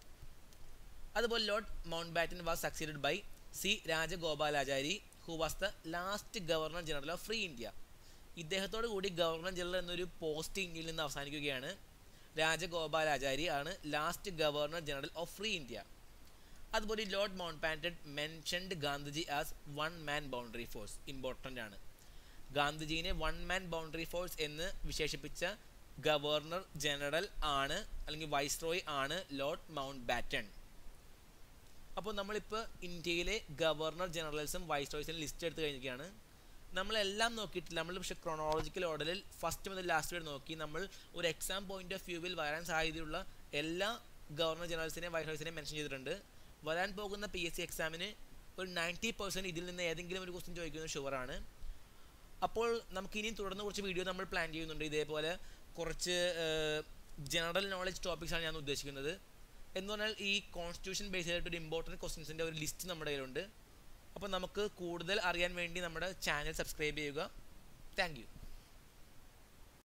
അതുപോലെ Lord Mountbatten was succeeded by C Rajagopalachari who was the last governor general of free India ഇദ്ദേഹത്തോടു കൂടി ഗവർണർ ജനറൽ എന്നൊരു പോസ്റ്റ് ഇന്ത്യയിൽ നിന്ന് അവസാനിക്കുകയാണ് രാജഗോപാലാചാരി ആണ് last governor general of free India അതുപോലെ Lord Mountbatten mentioned Gandhiji as one man boundary force important ആണ് ഗാന്ധിജീനെ വൺ മാൻ ബൗണ്ടറി ഫോഴ്സ് എന്ന് വിശേഷിപ്പിച്ച ഗവർണർ ജനറൽ ആണ് അല്ലെങ്കിൽ വൈസ്രോയ് ആണ് ലോർഡ് മൗണ്ട് ബാറ്റൺ അപ്പോൾ നമ്മളിപ്പോൾ ഇന്ത്യയിലെ ഗവർണർ ജനറൽസും വൈസ്രോയ്സും ലിസ്റ്റ് എടുത്ത് കഴിഞ്ഞിരിക്കുകയാണ് നമ്മളെല്ലാം നോക്കിയിട്ടില്ല നമ്മൾ പക്ഷേ ക്രോണോളജിക്കൽ ഓർഡറിൽ ഫസ്റ്റ് മുതൽ ലാസ്റ്റ് വരെ നോക്കി നമ്മൾ ഒരു എക്സാം പോയിന്റ് ഓഫ് വ്യൂവിൽ വരാൻ സാധ്യതയുള്ള എല്ലാ ഗവർണർ ജനറൽസിനെയും വൈസ്രോയ്സിനെയും മെൻഷൻ ചെയ്തിട്ടുണ്ട് വരാൻ പോകുന്ന പി എസ് സി എക്സാമിന് ഒരു നയൻറ്റി പെർസെൻറ്റ് ഇതിൽ നിന്ന് ഏതെങ്കിലും ഒരു ക്വസ്റ്റ്യൻ ചോദിക്കുന്നത് ഷുവറാണ് അപ്പോൾ നമുക്ക് ഇനിയും തുടർന്ന് കുറച്ച് വീഡിയോ നമ്മൾ പ്ലാൻ ചെയ്യുന്നുണ്ട് ഇതേപോലെ കുറച്ച് ജനറൽ നോളജ് ടോപ്പിക്സാണ് ഞാൻ ഉദ്ദേശിക്കുന്നത് എന്ന് പറഞ്ഞാൽ ഈ കോൺസ്റ്റിറ്റ്യൂഷൻ ബേസ് ചെയ്തിട്ട് ഒരു ഇമ്പോർട്ടൻറ്റ് ക്വസ്റ്റ്യൻസിൻ്റെ ഒരു ലിസ്റ്റ് നമ്മുടെ കയ്യിലുണ്ട് അപ്പോൾ നമുക്ക് കൂടുതൽ അറിയാൻ വേണ്ടി നമ്മുടെ ചാനൽ സബ്സ്ക്രൈബ് ചെയ്യുക താങ്ക്